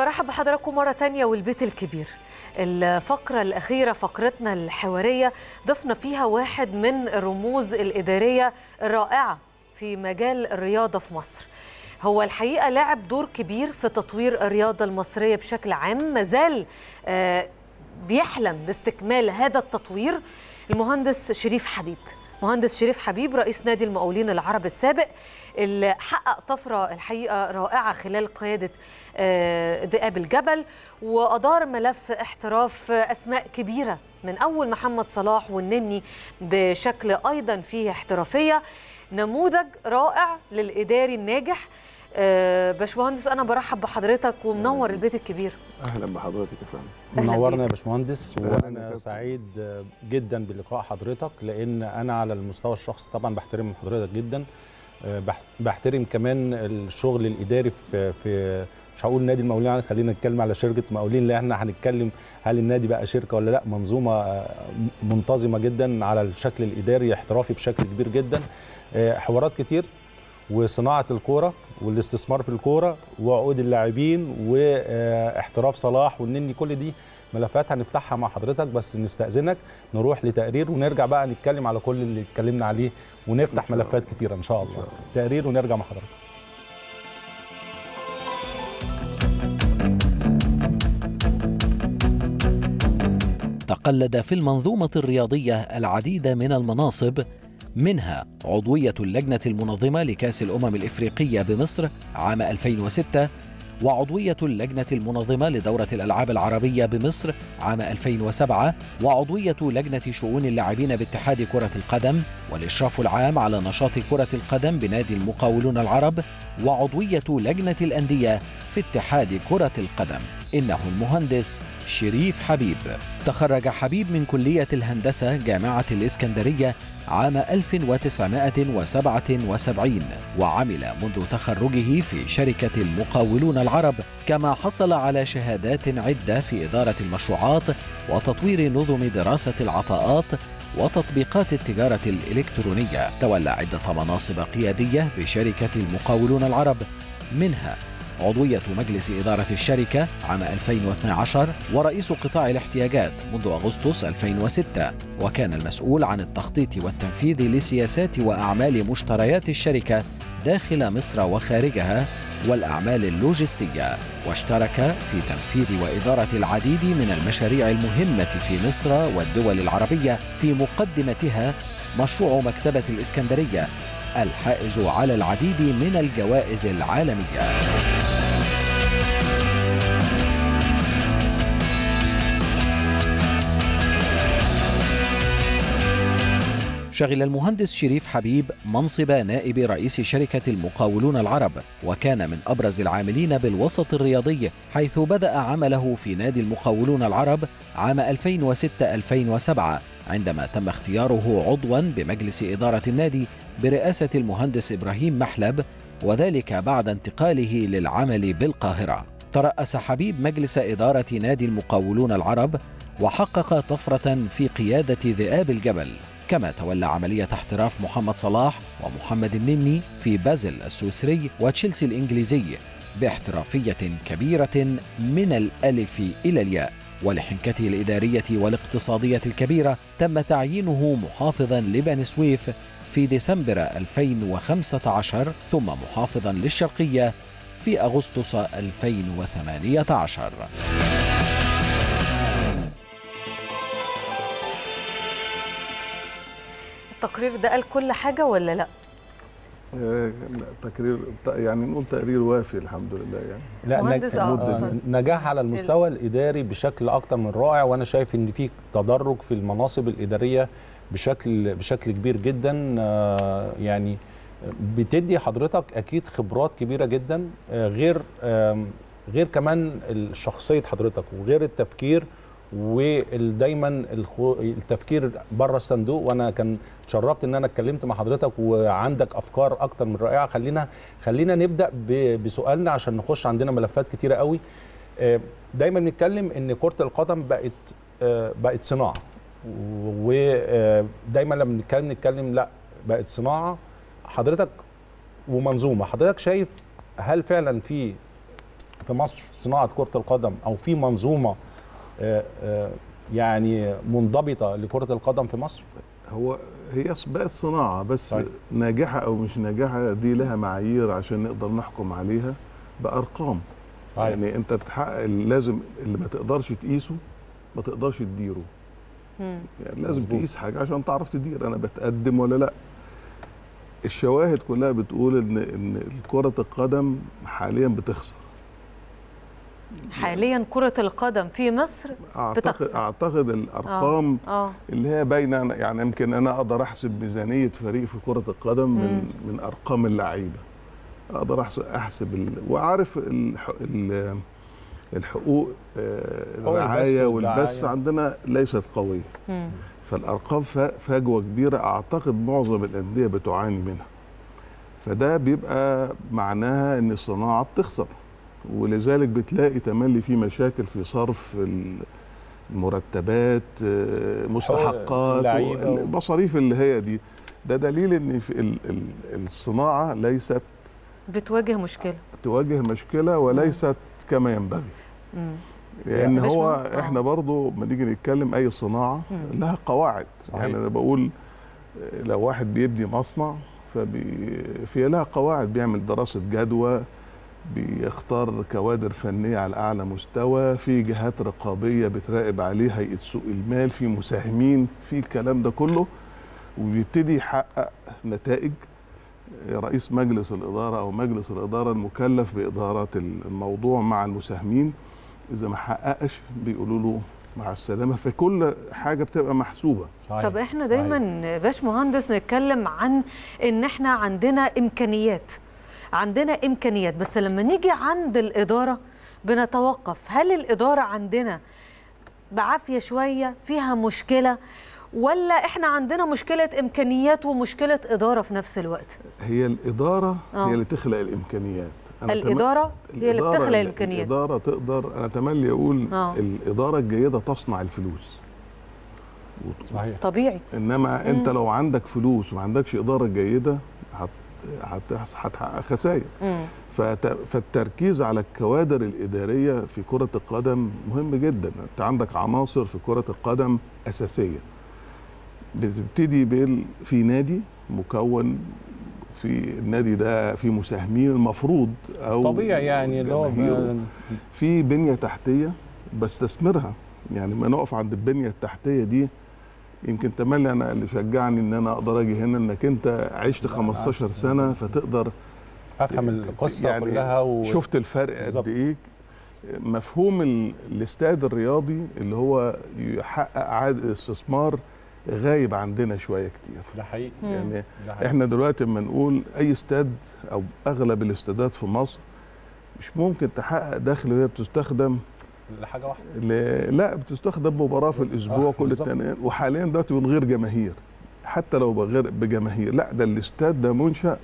برحب بحضراتكم مرة تانية والبيت الكبير الفقرة الأخيرة فقرتنا الحوارية ضفنا فيها واحد من الرموز الإدارية الرائعة في مجال الرياضة في مصر هو الحقيقة لعب دور كبير في تطوير الرياضة المصرية بشكل عام مازال آه، بيحلم باستكمال هذا التطوير المهندس شريف حبيب مهندس شريف حبيب رئيس نادي المقاولين العرب السابق اللي حقق طفرة الحقيقة رائعة خلال قيادة آه، ذئاب الجبل وأدار ملف احتراف أسماء كبيرة من أول محمد صلاح والنني بشكل أيضا فيه احترافية نموذج رائع للإداري الناجح آه، باشمهندس أنا برحب بحضرتك ومنور البيت الكبير اهلا بحضرتك يا فندم أهلا منورنا بيك. يا باشمهندس أهلا يا وانا كابتن. سعيد جدا بلقاء حضرتك لان انا على المستوى الشخصي طبعا بحترم من حضرتك جدا أه، بح- بحترم كمان الشغل الاداري في في مش هقول نادي المقاولين العرب، خلينا نتكلم على شركه مقاولين لان احنا هنتكلم هل النادي بقى شركه ولا لا منظومه أه، منتظمه جدا على الشكل الاداري احترافي بشكل كبير جدا أه، حوارات كتير وصناعه الكوره والاستثمار في الكوره وعقود اللاعبين واحتراف صلاح والنني كل دي ملفات هنفتحها مع حضرتك بس نستأذنك نروح لتقرير ونرجع بقى نتكلم على كل اللي اتكلمنا عليه ونفتح إن شاء ملفات كتيرة إن شاء الله شاء الله. تقرير ونرجع مع حضرتك تقلد في المنظومة الرياضية العديد من المناصب منها عضوية اللجنة المنظمة لكأس الأمم الإفريقية بمصر عام 2006 وعضوية اللجنة المنظمة لدورة الألعاب العربية بمصر عام 2007 وعضوية لجنة شؤون اللاعبين باتحاد كرة القدم والإشراف العام على نشاط كرة القدم بنادي المقاولون العرب وعضوية لجنة الأندية في اتحاد كرة القدم إنه المهندس شريف حبيب تخرج حبيب من كلية الهندسة جامعة الإسكندرية عام 1977 وعمل منذ تخرجه في شركة المقاولون العرب كما حصل على شهادات عدة في إدارة المشروعات وتطوير نظم دراسة العطاءات وتطبيقات التجارة الإلكترونية تولى عدة مناصب قيادية بشركة المقاولون العرب منها عضوية مجلس إدارة الشركة عام 2012 ورئيس قطاع الاحتياجات منذ أغسطس 2006 وكان المسؤول عن التخطيط والتنفيذ لسياسات وأعمال مشتريات الشركة داخل مصر وخارجها والأعمال اللوجستية واشترك في تنفيذ وإدارة العديد من المشاريع المهمة في مصر والدول العربية في مقدمتها مشروع مكتبة الإسكندرية الحائز على العديد من الجوائز العالميه شغل المهندس شريف حبيب منصب نائب رئيس شركة المقاولون العرب وكان من أبرز العاملين بالوسط الرياضي حيث بدأ عمله في نادي المقاولون العرب عام 2006-2007 عندما تم اختياره عضوا بمجلس إدارة النادي برئاسة المهندس إبراهيم محلب وذلك بعد انتقاله للعمل بالقاهرة ترأس حبيب مجلس إدارة نادي المقاولون العرب وحقق طفرة في قيادة ذئاب الجبل كما تولى عملية احتراف محمد صلاح ومحمد النني في بازل السويسري وتشيلسي الإنجليزي باحترافية كبيرة من الألف إلى الياء ولحنكته الإدارية والاقتصادية الكبيرة تم تعيينه محافظا لبني سويف في ديسمبر 2015 ثم محافظا للشرقية في أغسطس 2018 التقرير ده قال كل حاجة ولا لا؟ آه، تقرير يعني نقول تقرير وافي الحمد لله يعني لا مهندس، نج- آه، آه، اتفضل. نجاح على المستوى الإداري بشكل أكتر من رائع وأنا شايف إن في تدرج في المناصب الإدارية بشكل بشكل كبير جدا آه، يعني بتدي حضرتك أكيد خبرات كبيرة جدا آه، غير آم، غير كمان شخصية حضرتك وغير التفكير ودايما التفكير بره الصندوق وانا كان اتشرفت ان انا اتكلمت مع حضرتك وعندك افكار اكتر من رائعه خلينا خلينا نبدا ب- بسؤالنا عشان نخش عندنا ملفات كتيره قوي آه، دايما بنتكلم ان كره القدم بقت آه، بقت صناعه ودايما لما بنتكلم نتكلم لا بقت صناعه حضرتك ومنظومه حضرتك شايف هل فعلا في في مصر صناعه كره القدم او في منظومه آه، آه، يعني منضبطه لكره القدم في مصر هو هي بقت صناعه بس طيب. ناجحه او مش ناجحه دي لها معايير عشان نقدر نحكم عليها بارقام طيب. يعني انت بتحقق لازم اللي ما تقدرش تقيسه ما تقدرش تديره مم. يعني لازم مظبوط. تقيس حاجه عشان تعرف تدير انا بتقدم ولا لا الشواهد كلها بتقول ان ان كره القدم حاليا بتخسر حاليا كرة القدم في مصر اعتقد بتخسر. اعتقد الارقام اه اللي هي باينه يعني يمكن انا اقدر احسب ميزانيه فريق في كره القدم من من ارقام اللعيبه اقدر احسب احسب ال... وعارف الح... ال... الحقوق آه، هو البث الرعايه والبث والدعاية. عندنا ليست قويه مم. فالارقام ف- فجوه كبيره اعتقد معظم الانديه بتعاني منها فده بيبقى معناها ان الصناعه بتخسر ولذلك بتلاقي تملي في مشاكل في صرف ال- المرتبات آه، مستحقات اللعيبة و- المصاريف اللي هي دي ده دليل ان في ال- ال- الصناعه ليست بتواجه مشكلة تواجه مشكله وليست كما ينبغي مم. لان يعني هو باشمهندس- آه. احنا برضو لما نيجي نتكلم اي صناعه مم. لها قواعد صحيح. يعني انا بقول لو واحد بيبني مصنع فبي في لها قواعد بيعمل دراسه جدوى بيختار كوادر فنيه على اعلى مستوى في جهات رقابيه بتراقب عليه هيئه سوق المال في مساهمين في الكلام ده كله وبيبتدي يحقق نتائج رئيس مجلس الاداره او مجلس الاداره المكلف باداره الموضوع مع المساهمين اذا ما حققش بيقولوا له مع السلامه فكل حاجه بتبقى محسوبه صحيح. طب احنا صحيح. دايما باش مهندس نتكلم عن ان احنا عندنا امكانيات عندنا امكانيات بس لما نيجي عند الاداره بنتوقف هل الاداره عندنا بعافيه شويه فيها مشكله ولا احنا عندنا مشكله امكانيات ومشكله اداره في نفس الوقت هي الاداره آه. هي اللي تخلق الامكانيات أنا تم- الاداره هي اللي الإدارة- بتخلق الامكانيات الاداره تقدر انا تملي اقول آه. الاداره الجيده تصنع الفلوس وت- صحيح طبيعي انما انت لو عندك فلوس وما عندكش اداره جيده هت- هت- هتحقق خسائر مم. فت- فالتركيز على الكوادر الإدارية في كرة القدم مهم جدا أنت عندك عناصر في كرة القدم أساسية بتبتدي بال في نادي مكون في النادي ده في مساهمين المفروض أو طبيعي يعني اللي هو جماهير. في بنية تحتية بستثمرها يعني ما نقف عند البنية التحتية دي يمكن تملي انا اللي شجعني ان انا اقدر اجي هنا انك انت عشت لا، 15 عارف. سنه فتقدر افهم القصه يعني كلها و... شفت الفرق بالظبط. قد ايه مفهوم ال- الاستاد الرياضي اللي هو يحقق عائد استثمار غايب عندنا شويه كتير ده حقيقي مم. يعني ده حقيقي. احنا دلوقتي لما نقول اي استاد او اغلب الاستادات في مصر مش ممكن تحقق دخل وهي بتستخدم لحاجه واحده ل... لا بتستخدم مباراه في الاسبوع آه، كل بالظبط. التانيين وحاليا دلوقتي من غير جماهير حتى لو بغير بجماهير لا ده الاستاد ده منشا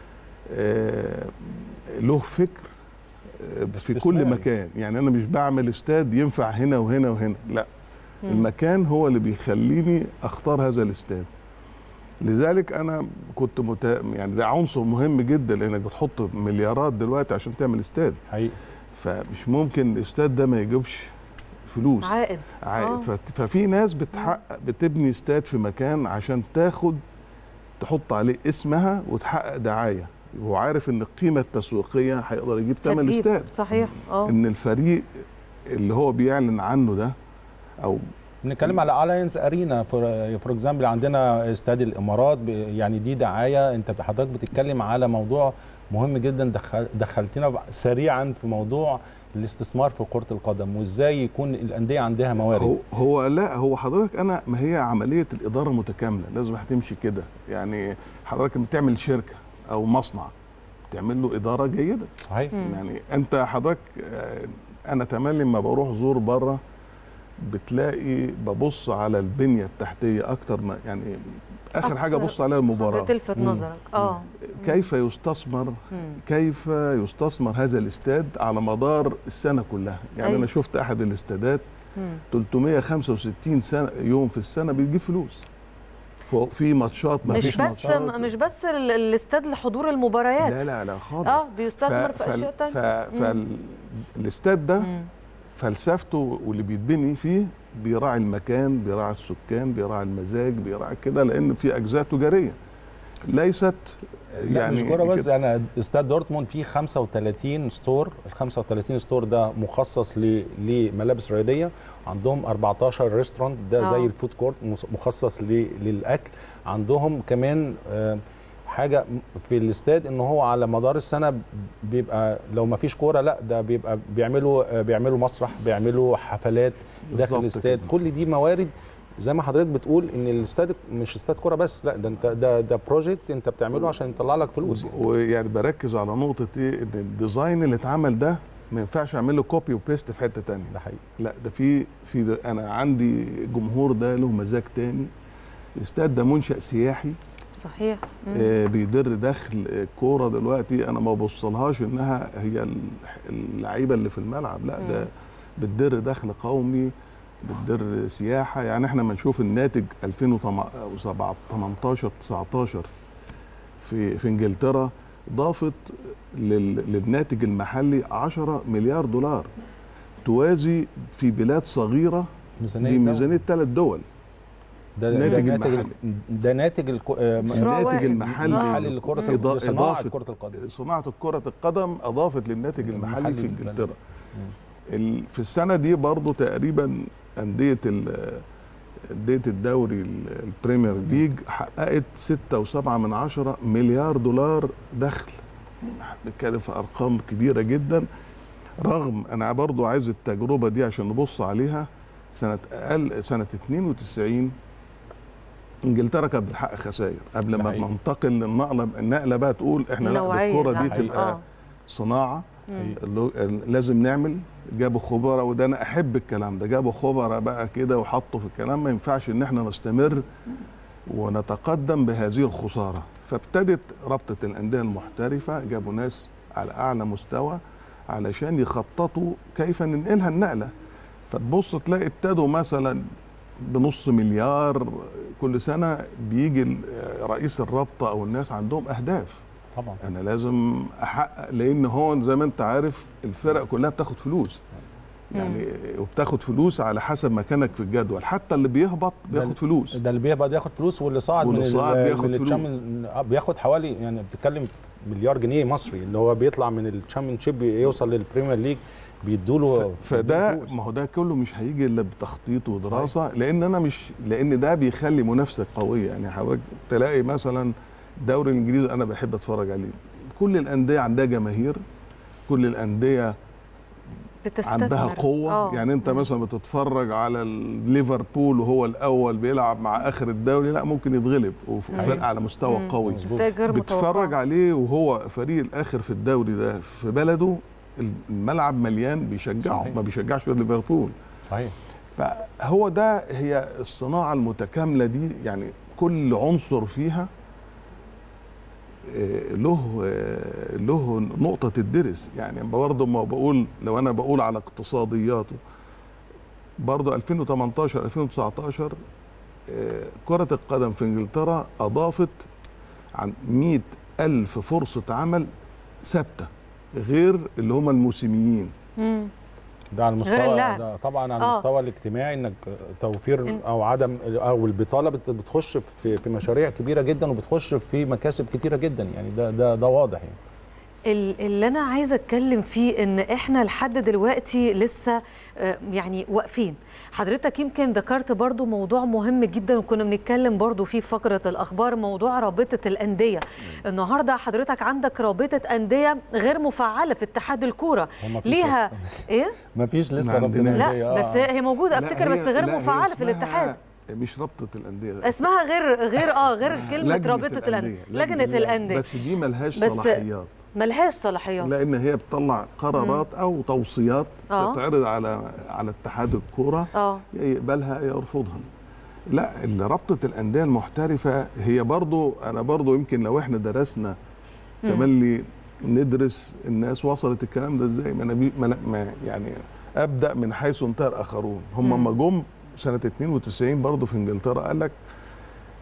آه له فكر آه في كل استثماري. مكان يعني انا مش بعمل استاد ينفع هنا وهنا وهنا لا مم. المكان هو اللي بيخليني اختار هذا الاستاد لذلك انا كنت مت... يعني ده عنصر مهم جدا لانك بتحط مليارات دلوقتي عشان تعمل استاد حقيقي فمش ممكن الاستاد ده ما يجيبش فلوس عائد عائد آه. فت- ففي ناس بتحقق بتبني استاد في مكان عشان تاخد تحط عليه اسمها وتحقق دعايه وهو عارف ان القيمه التسويقيه هيقدر يجيب ثمن هتجيب. استاد صحيح اه ان الفريق اللي هو بيعلن عنه ده او بنتكلم على الاينس ارينا فور فور اكزامبل عندنا استاد الامارات ب- يعني دي دعايه انت حضرتك بتتكلم على موضوع مهم جدا دخل دخلتنا سريعا في موضوع الاستثمار في كره القدم وازاي يكون الانديه عندها هو, موارد هو لا هو حضرتك انا ما هي عمليه الاداره متكامله لازم هتمشي كده يعني حضرتك لما تعمل شركه او مصنع تعمل له اداره جيده صحيح مم. يعني انت حضرتك آه، انا تملي لما بروح زور بره بتلاقي ببص على البنيه التحتيه اكتر ما يعني اخر حاجه أكتر ابص عليها المباراه بتلفت مم. نظرك اه كيف يستثمر مم. كيف يستثمر هذا الاستاد على مدار السنه كلها يعني أيوة. انا شفت احد الاستادات مم. 365 سنه يوم في السنه بيجيب فلوس فوق في ماتشات ما مش فيش بس ماتشات. مش بس ال- الاستاد لحضور المباريات لا لا لا خالص اه بيستثمر في فال- اشياء تانية فالاستاد ده مم. فلسفته واللي بيتبني فيه بيراعي المكان بيراعي السكان بيراعي المزاج بيراعي كده لان في اجزاء تجاريه ليست يعني يعني مش كوره بس كده. انا استاد دورتموند فيه 35 ستور ال 35 ستور ده مخصص ل- لملابس رياضيه عندهم 14 ريستورانت ده آه. زي الفود كورت مس- مخصص ل- للاكل عندهم كمان آه، حاجه في الاستاد ان هو على مدار السنه بيبقى لو ما فيش كوره لا ده بيبقى بيعملوا آه، بيعملوا مسرح بيعملوا حفلات داخل بالظبط الاستاد كده. كل دي موارد زي ما حضرتك بتقول ان الاستاد مش استاد كوره بس لا ده انت ده ده بروجكت انت بتعمله عشان يطلع لك فلوس يعني. ويعني بركز على نقطه ايه ان الديزاين اللي اتعمل ده ما ينفعش اعمل له كوبي وبيست في حته تانية ده حقيقي لا ده في في ده انا عندي جمهور ده له مزاج تاني الاستاد ده منشأ سياحي صحيح مم. آه، بيدر دخل الكوره دلوقتي انا ما بوصلهاش انها هي ال- اللعيبه اللي في الملعب لا ده مم. بتدر دخل قومي بتدر سياحه يعني احنا ما نشوف الناتج 2018 19 في في انجلترا ضافت لل- للناتج المحلي 10 مليار دولار توازي في بلاد صغيره ميزانيه بميزانيه ثلاث دول ده ده الناتج ناتج المحلي. ده ناتج الكو... آه، مشروع الناتج واحد. المحلي المحلي لكرة إضا- القدم صناعة إضافة- كرة القدم صناعه كره القدم اضافت للناتج المحلي المحلي في للبلد. انجلترا ال- في السنه دي برضو تقريبا انديه ال- انديه الدوري ال- البريمير ليج حققت 6.7 من عشرة مليار دولار دخل بنتكلم في ارقام كبيره جدا رغم انا برضو عايز التجربه دي عشان نبص عليها سنه اقل سنه 92 انجلترا كانت بتحقق خسائر قبل ده ما حقيقي. ننتقل للنقله النقله بقى تقول احنا لا ده نوعية، الكوره دي لا. تبقى آه. صناعه مم. اللي- لازم نعمل جابوا خبراء وده انا احب الكلام ده جابوا خبراء بقى كده وحطوا في الكلام ما ينفعش ان احنا نستمر ونتقدم بهذه الخساره فابتدت رابطه الانديه المحترفه جابوا ناس على اعلى مستوى علشان يخططوا كيف ننقلها النقله فتبص تلاقي ابتدوا مثلا بنص مليار كل سنه بيجي ال- رئيس الرابطه او الناس عندهم اهداف طبعا انا لازم احقق لان هو زي ما انت عارف الفرق كلها بتاخد فلوس يعني وبتاخد فلوس على حسب مكانك في الجدول حتى اللي بيهبط ده بياخد ال- فلوس ده اللي بيهبط ياخد فلوس واللي صعد واللي من ال- صعد بياخد من فلوس. الشامن- آه، بياخد حوالي يعني بتتكلم مليار جنيه مصري اللي هو بيطلع من الشامبيون شيب يوصل للبريمير ليج بيدوا له فده ما هو ده كله مش هيجي الا بتخطيط ودراسه لان انا مش لان ده بيخلي منافسه قويه يعني حضرتك تلاقي مثلا الدوري الانجليزي انا بحب اتفرج عليه كل الانديه عندها جماهير كل الانديه بتستثمر عندها قوه آه. يعني انت مم. مثلا بتتفرج على ال- ليفربول وهو الاول بيلعب مع اخر الدوري لا ممكن يتغلب وفرق على مستوى مم. قوي مظبوط. نتائج غير بتتفرج متوقعة. عليه وهو فريق الاخر في الدوري ده في بلده الملعب مليان بيشجعه صحيح. ما بيشجعش غير ليفربول صحيح فهو ده هي الصناعه المتكامله دي يعني كل عنصر فيها آه، له آه، له نقطه تدرس يعني برضه ما بقول لو انا بقول على اقتصادياته برضه 2018 2019 آه، كرة القدم في انجلترا اضافت عن 100 الف فرصة عمل ثابتة غير اللي هم الموسميين مم. ده على المستوى اللعب. ده طبعا على آه. المستوى الاجتماعي انك توفير إن- او عدم او البطاله بت- بتخش في في مشاريع كبيره جدا وبتخش في مكاسب كتيره جدا يعني ده ده ده واضح يعني ال- اللي انا عايزه اتكلم فيه ان احنا لحد دلوقتي لسه آه، يعني واقفين حضرتك يمكن ذكرت برضو موضوع مهم جدا وكنا بنتكلم برضو فيه في فقره الاخبار موضوع رابطه الانديه النهارده حضرتك عندك رابطه انديه غير مفعله في اتحاد الكوره هو مفيش ليها ايه ما فيش ما لسه عندنا. ربنا لا يهديها. بس آه. هي موجوده لا، افتكر هي- بس غير لا، هي مفعله في اسمها الاتحاد مش رابطة الأندية اسمها غير غير اه غير كلمه لجنة رابطه الانديه لجنه لجنة الانديه بس دي ملهاش بس- صلاحيات ملهاش صلاحيات لان هي بتطلع قرارات او توصيات آه. تتعرض على على اتحاد الكوره اه يا يقبلها يا يرفضها لا اللي رابطه الانديه المحترفه هي برضو انا برضو يمكن لو احنا درسنا تملي ندرس الناس وصلت الكلام ده ازاي ما انا بي ما أنا- ما يعني ابدا من حيث انتهى الاخرون هم مم. لما جم سنه 92 برضو في انجلترا قال لك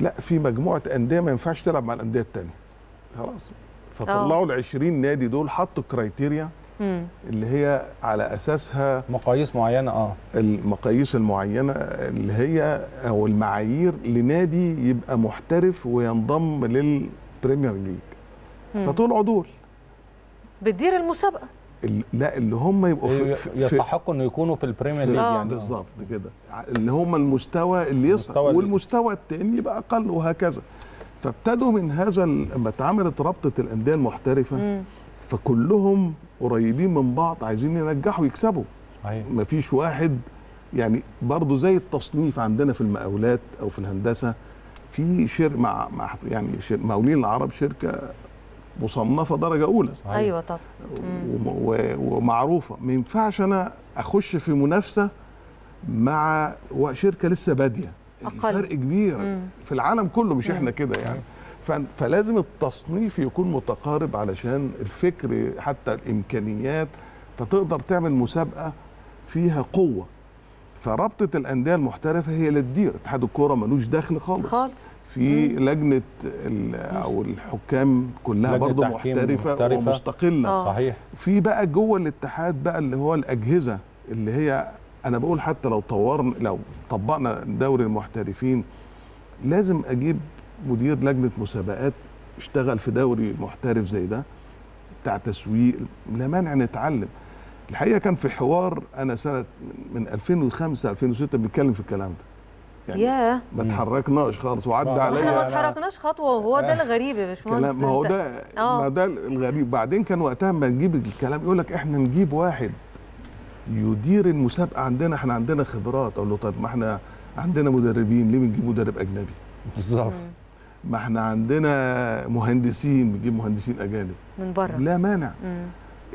لا في مجموعه انديه ما ينفعش تلعب مع الانديه الثانيه خلاص فطلعوا ال 20 نادي دول حطوا كرايتيريا مم. اللي هي على اساسها مقاييس معينه اه المقاييس المعينه اللي هي او المعايير لنادي يبقى محترف وينضم للبريمير ليج مم. فطلعوا دول بتدير المسابقه ال- لا اللي هم يبقوا في, في, في يستحقوا انه يكونوا في البريمير ليج آه. يعني بالظبط كده اللي هم المستوى اللي يصعد المستوى اللي- والمستوى الثاني يبقى اقل وهكذا فابتدوا من هذا ال- لما اتعملت رابطه الانديه المحترفه مم. فكلهم قريبين من بعض عايزين ينجحوا يكسبوا صحيح مفيش واحد يعني برضه زي التصنيف عندنا في المقاولات او في الهندسه في شر مع, مع يعني شر مقاولين العرب شركه مصنفه درجه اولى صحيح ايوه طب مم. وم- و- ومعروفه ما ينفعش انا اخش في منافسه مع و- شركه لسه باديه أقل. فرق كبير مم. في العالم كله مش مم. احنا كده يعني ف- فلازم التصنيف يكون متقارب علشان الفكر حتى الامكانيات فتقدر تعمل مسابقه فيها قوه فرابطه الانديه المحترفه هي اللي تدير اتحاد الكوره ملوش دخل خالص خالص في لجنه ال- او الحكام كلها لجنة برضه تحكيم محترفه, محترفة. ومستقله آه. صحيح في بقى جوه الاتحاد بقى اللي هو الاجهزه اللي هي انا بقول حتى لو طورنا لو طبقنا دوري المحترفين لازم اجيب مدير لجنه مسابقات اشتغل في دوري محترف زي ده بتاع تسويق لا مانع نتعلم الحقيقه كان في حوار انا سنه من 2005 2006 بنتكلم في الكلام ده يعني ياه ما اتحركناش خالص وعدى احنا احنا عليا ما اتحركناش خطوه وهو ده الغريب يا باشمهندس كلام ما هو أنت- ده آه. ما ده الغريب بعدين كان وقتها ما نجيب الكلام يقول لك احنا نجيب واحد يدير المسابقه عندنا احنا عندنا خبرات اقول له طيب ما احنا عندنا مدربين ليه بنجيب مدرب اجنبي بالظبط ما احنا عندنا مهندسين بنجيب مهندسين اجانب من بره لا مانع مم.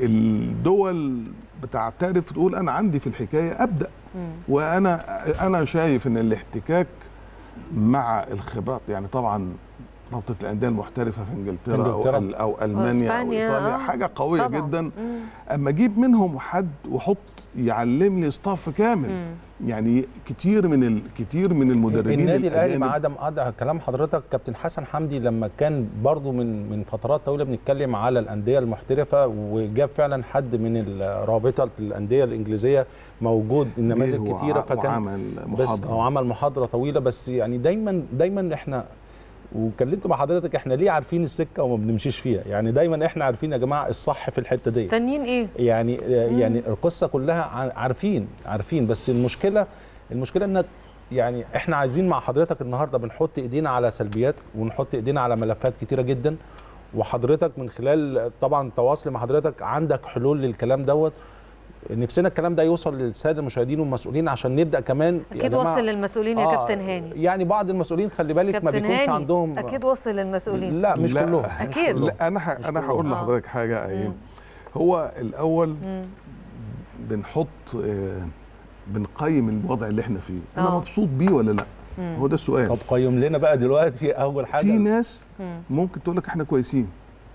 الدول بتعترف تقول انا عندي في الحكايه ابدا مم. وانا انا شايف ان الاحتكاك مع الخبرات يعني طبعا رابطه الانديه المحترفه في انجلترا, في إنجلترا. او, او المانيا او وإسبانيا، ايطاليا آه. حاجه قويه طبعاً. جدا مم. اما اجيب منهم حد واحط يعلمني ستاف كامل مم. يعني كتير من ال... كتير من المدربين النادي الاهلي الأجانب مع عدم عدم كلام حضرتك كابتن حسن حمدي لما كان برضو من من فترات طويله بنتكلم على الانديه المحترفه وجاب فعلا حد من رابطه الانديه الانجليزيه موجود نماذج جه كتيره وع- فكان وعمل بس محاضره او عمل محاضره طويله بس يعني دايما دايما احنا وكلمت مع حضرتك احنا ليه عارفين السكه وما بنمشيش فيها يعني دايما احنا عارفين يا جماعه الصح في الحته دي مستنيين ايه يعني يعني القصه كلها ع- عارفين عارفين بس المشكله المشكله ان يعني احنا عايزين مع حضرتك النهارده بنحط ايدينا على سلبيات ونحط ايدينا على ملفات كتيره جدا وحضرتك من خلال طبعا تواصل مع حضرتك عندك حلول للكلام دوت نفسنا الكلام ده يوصل للساده المشاهدين والمسؤولين عشان نبدا كمان يا اكيد جماعة- وصل للمسؤولين يا آه، كابتن هاني يعني بعض المسؤولين خلي بالك ما كابتن بيكونش هاني عندهم اكيد وصل للمسؤولين لا مش لا. كلهم مش أكيد. كلهم. لا انا ح... انا كلهم. هقول آه. لحضرتك حاجه مم. ايام هو الاول مم. بنحط آه، بنقيم الوضع اللي احنا فيه انا آه. مبسوط بيه ولا لا مم. هو ده السؤال طب قيم لنا بقى دلوقتي اول حاجه في ناس مم. ممكن تقول لك احنا كويسين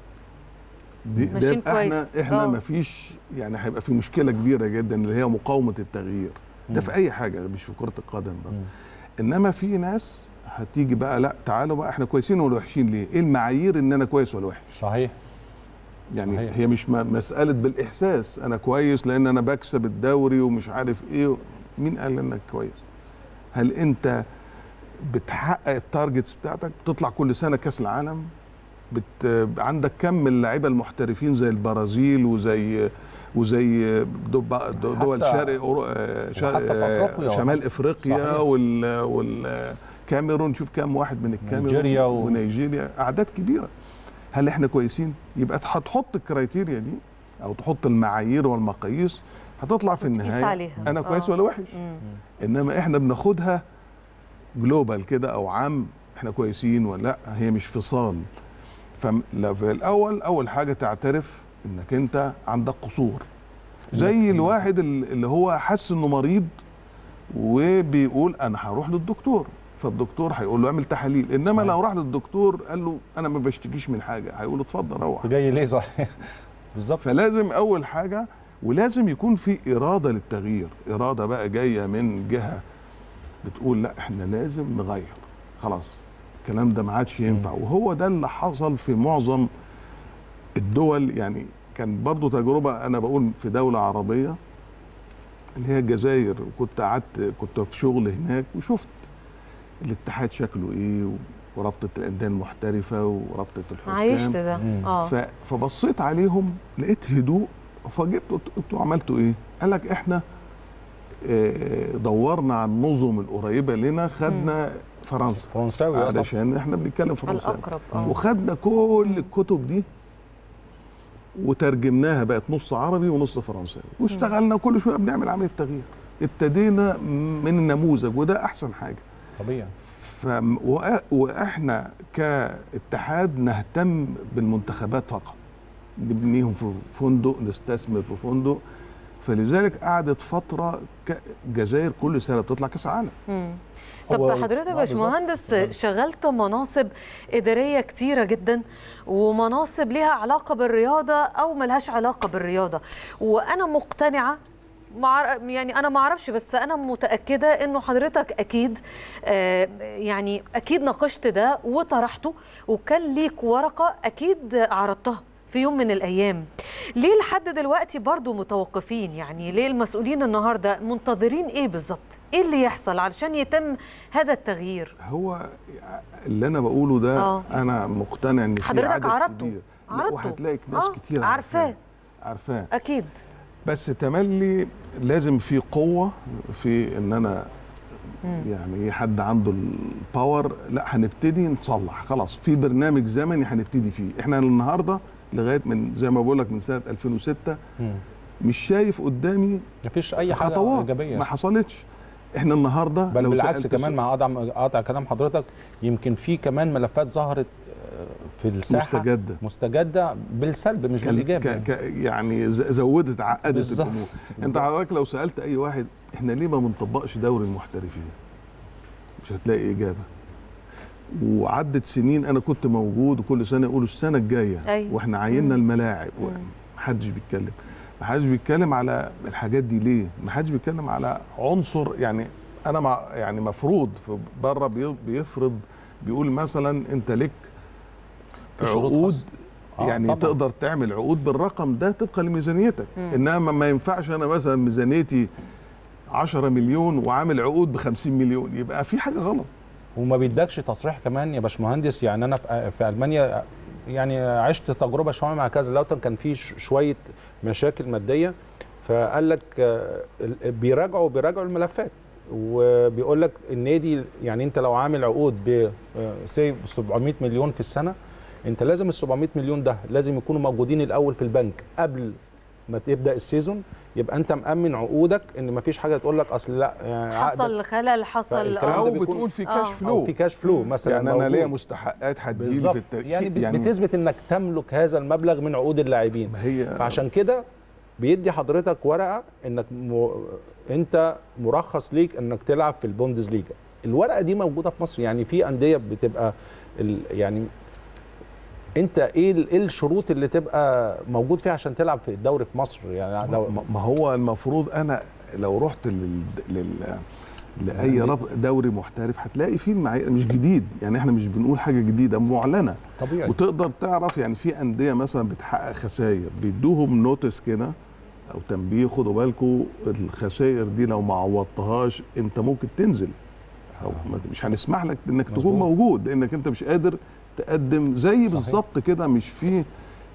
دي ده ماشيين يبقى احنا كويس. احنا آه. ما فيش يعني هيبقى في مشكله كبيره جدا اللي هي مقاومه التغيير ده في اي حاجه مش في كره القدم بقى مم. انما في ناس هتيجي بقى لا تعالوا بقى احنا كويسين ولا وحشين ليه؟ ايه المعايير ان انا كويس ولا وحش؟ صحيح يعني صحيح. هي مش م- مساله بالاحساس انا كويس لان انا بكسب الدوري ومش عارف ايه مين قال انك كويس؟ هل انت بتحقق التارجتس بتاعتك بتطلع كل سنه كاس العالم بت... عندك كم من اللعيبه المحترفين زي البرازيل وزي وزي دو- دو- دول وحتى- شرق أورو... آه، شرق وحتى في آه، أفريقيا. شمال افريقيا صحيح. وال والكاميرون شوف كام واحد من الكاميرون نيجيريا و- ونيجيريا اعداد كبيره هل احنا كويسين يبقى هتحط الكرايتيريا دي او تحط المعايير والمقاييس هتطلع في وتقيس النهايه عليها. انا آه. كويس ولا وحش مم. انما احنا بناخدها جلوبال كده او عام احنا كويسين ولا لا هي مش فصال ففي الاول اول حاجه تعترف انك انت عندك قصور زي الواحد ال- اللي هو حس انه مريض وبيقول انا هروح للدكتور فالدكتور هيقول له اعمل تحاليل انما صحيح. لو راح للدكتور قال له انا ما بشتكيش من حاجه هيقول له اتفضل روح انت جاي ليه صحيح بالظبط فلازم اول حاجه ولازم يكون في اراده للتغيير اراده بقى جايه من جهه بتقول لا احنا لازم نغير خلاص الكلام ده ما عادش ينفع وهو ده اللي حصل في معظم الدول يعني كان برضو تجربه انا بقول في دوله عربيه اللي هي الجزائر وكنت قعدت كنت في شغل هناك وشفت الاتحاد شكله ايه ورابطه الانديه المحترفه ورابطه الحكام عايشت ده مم. اه ف- فبصيت عليهم لقيت هدوء فجبت قلت انتوا عملتوا ايه؟ قال لك احنا آه، دورنا على النظم القريبه لنا خدنا فرنسا فرنساوي آه طبعاً. علشان احنا بنتكلم فرنساوي الاقرب اه وخدنا كل الكتب دي وترجمناها بقت نص عربي ونص فرنساوي واشتغلنا كل شويه بنعمل عمليه تغيير ابتدينا من النموذج وده احسن حاجه طبيعي ف وأ- واحنا كاتحاد نهتم بالمنتخبات فقط نبنيهم في فندق نستثمر في فندق فلذلك قعدت فتره ك- الجزائر كل سنه بتطلع كاس عالم مم. طب هو- حضرتك يا آه، باشمهندس بالظبط. شغلت مناصب اداريه كتيره جدا ومناصب ليها علاقه بالرياضه او ملهاش علاقه بالرياضه وانا مقتنعه مع يعني انا ما اعرفش بس انا متاكده انه حضرتك اكيد آه، يعني اكيد ناقشت ده وطرحته وكان ليك ورقه اكيد عرضتها في يوم من الايام ليه لحد دلوقتي برضو متوقفين يعني ليه المسؤولين النهارده منتظرين ايه بالظبط ايه اللي يحصل علشان يتم هذا التغيير هو اللي انا بقوله ده آه. انا مقتنع ان في حضرتك عدد عرضته. كبير لا عرضته. وهتلاقي ناس آه، كتير عارفاه. عارفاه اكيد بس تملي لازم في قوه في ان انا يعني ايه حد عنده الباور لا هنبتدي نصلح خلاص في برنامج زمني هنبتدي فيه احنا النهارده لغايه من زي ما بقول لك من سنه 2006 مم. مش شايف قدامي مفيش اي حاجه خطوات ايجابيه ما حصلتش احنا النهارده بل لو بالعكس سألت كمان مع قطع قطع كلام حضرتك يمكن في كمان ملفات ظهرت آه، في الساحه مستجده مستجده بالسلب مش كان- بالايجاب ك- يعني. ك- يعني ز- زودت عقدت بالظبط. الامور انت بالظبط. حضرتك لو سالت اي واحد احنا ليه ما بنطبقش دوري المحترفين مش هتلاقي اجابه وعدت سنين انا كنت موجود وكل سنه يقولوا السنه الجايه أيوة. واحنا عيننا الملاعب مم. محدش بيتكلم محدش بيتكلم على الحاجات دي ليه محدش بيتكلم على عنصر يعني انا مع يعني مفروض في بره بي- بيفرض بيقول مثلا انت لك في شروط عقود خاصة. آه، يعني طبعاً. تقدر تعمل عقود بالرقم ده طبقا لميزانيتك مم. انما ما ينفعش انا مثلا ميزانيتي 10 مليون وعامل عقود ب 50 مليون يبقى في حاجه غلط وما بيدكش تصريح كمان يا باشمهندس يعني انا في في المانيا يعني عشت تجربه شويه مع كذا لوتن كان في ش- شويه مشاكل ماديه فقال لك آه، ال- بيراجعوا بيراجعوا الملفات وبيقول لك النادي يعني انت لو عامل عقود ب سي 700 مليون في السنه انت لازم ال 700 مليون ده لازم يكونوا موجودين الاول في البنك قبل ما تبدا السيزون يبقى انت مامن عقودك ان ما فيش حاجه تقول لك اصل لا يعني عقدك حصل خلل حصل فالكلام ده او اه بيكون- بتقول في آه. كاش او فلو في كاش فلو مم. مثلا يعني انا ليا موجود. مستحقات هتجيلي بالظبط في التأكيد يعني, يعني بتثبت انك تملك هذا المبلغ من عقود اللاعبين ما هي فعشان كده بيدي حضرتك ورقه انك م... انت مرخص ليك انك تلعب في البوندز ليجا الورقه دي موجوده في مصر يعني في انديه بتبقى ال... يعني انت ايه ال- ايه الشروط اللي تبقى موجود فيها عشان تلعب في الدوري في مصر يعني لو ما- ما هو المفروض انا لو رحت لل, لل... لاي رب دوري محترف هتلاقي فيه المعايير مش جديد يعني احنا مش بنقول حاجه جديده معلنه طبيعي وتقدر تعرف يعني في انديه مثلا بتحقق خسائر بيدوهم نوتس كده او تنبيه خدوا بالكم الخسائر دي لو ما عوضتهاش انت ممكن تنزل او ما- مش هنسمح لك انك تكون مظبوط. موجود لانك انت مش قادر تقدم زي صحيح. بالظبط كده مش في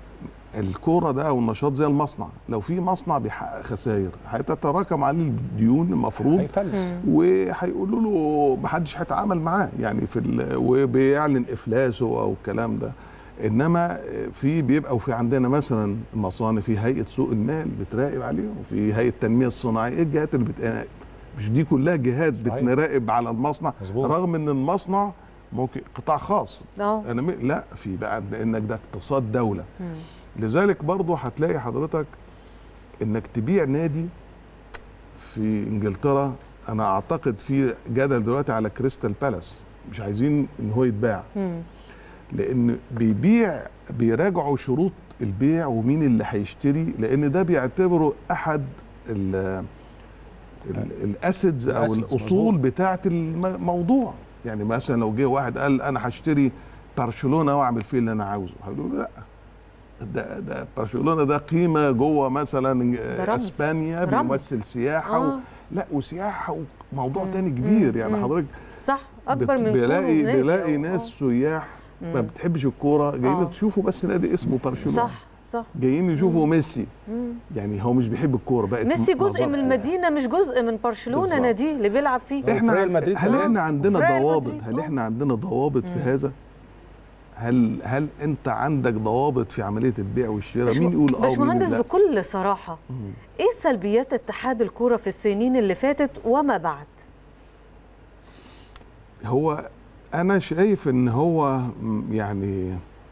الكوره ده او النشاط زي المصنع لو في مصنع بيحقق خسائر هتتراكم عليه الديون المفروض هيفلس مم. وهيقولوا له محدش هيتعامل معاه يعني في ال... وبيعلن افلاسه او الكلام ده انما في بيبقى وفي عندنا مثلا مصانع في هيئه سوق المال بتراقب عليهم في هيئه التنميه الصناعيه ايه الجهات اللي بت... مش دي كلها جهات صحيح. بتراقب على المصنع مظبوط. رغم ان المصنع ممكن قطاع خاص اه انا م... لا في بقى لانك ده اقتصاد دوله مم. لذلك برضه هتلاقي حضرتك انك تبيع نادي في انجلترا انا اعتقد في جدل دلوقتي على كريستال بالاس مش عايزين ان هو يتباع مم. لان بيبيع بيراجعوا شروط البيع ومين اللي هيشتري لان ده بيعتبره احد ال- ال- الاسيدز او الأسيدز، الاصول مظبوط. بتاعه الموضوع يعني مثلا لو جه واحد قال انا هشتري برشلونه واعمل فيه اللي انا عاوزه هيقولوا له لا ده ده برشلونه ده قيمه جوه مثلا ده رمز. اسبانيا رمز. بيمثل سياحه آه. و... لا وسياحه وموضوع مم. تاني كبير مم. يعني مم. حضرتك صح اكبر بت- من بلاقي كونه نادي بلاقي أو- ناس آه. سياح ما مم. بتحبش الكوره جايين آه. تشوفوا بس نادي اسمه برشلونه صح صح جايين يشوفوا ميسي مم. يعني هو مش بيحب الكوره بقت ميسي مظاهر جزء من سياحة. المدينه مش جزء من برشلونه بالظبط. ناديه اللي بيلعب فيه احنا ريال مدريد هل كمان. احنا عندنا ريال ضوابط مدريد، هل آه. احنا عندنا ضوابط في هذا هل هل انت عندك ضوابط في عمليه البيع والشراء مين يقول اه ومين باشمهندس لا بكل صراحه مم. ايه سلبيات اتحاد الكوره في السنين اللي فاتت وما بعد هو انا شايف ان هو م- يعني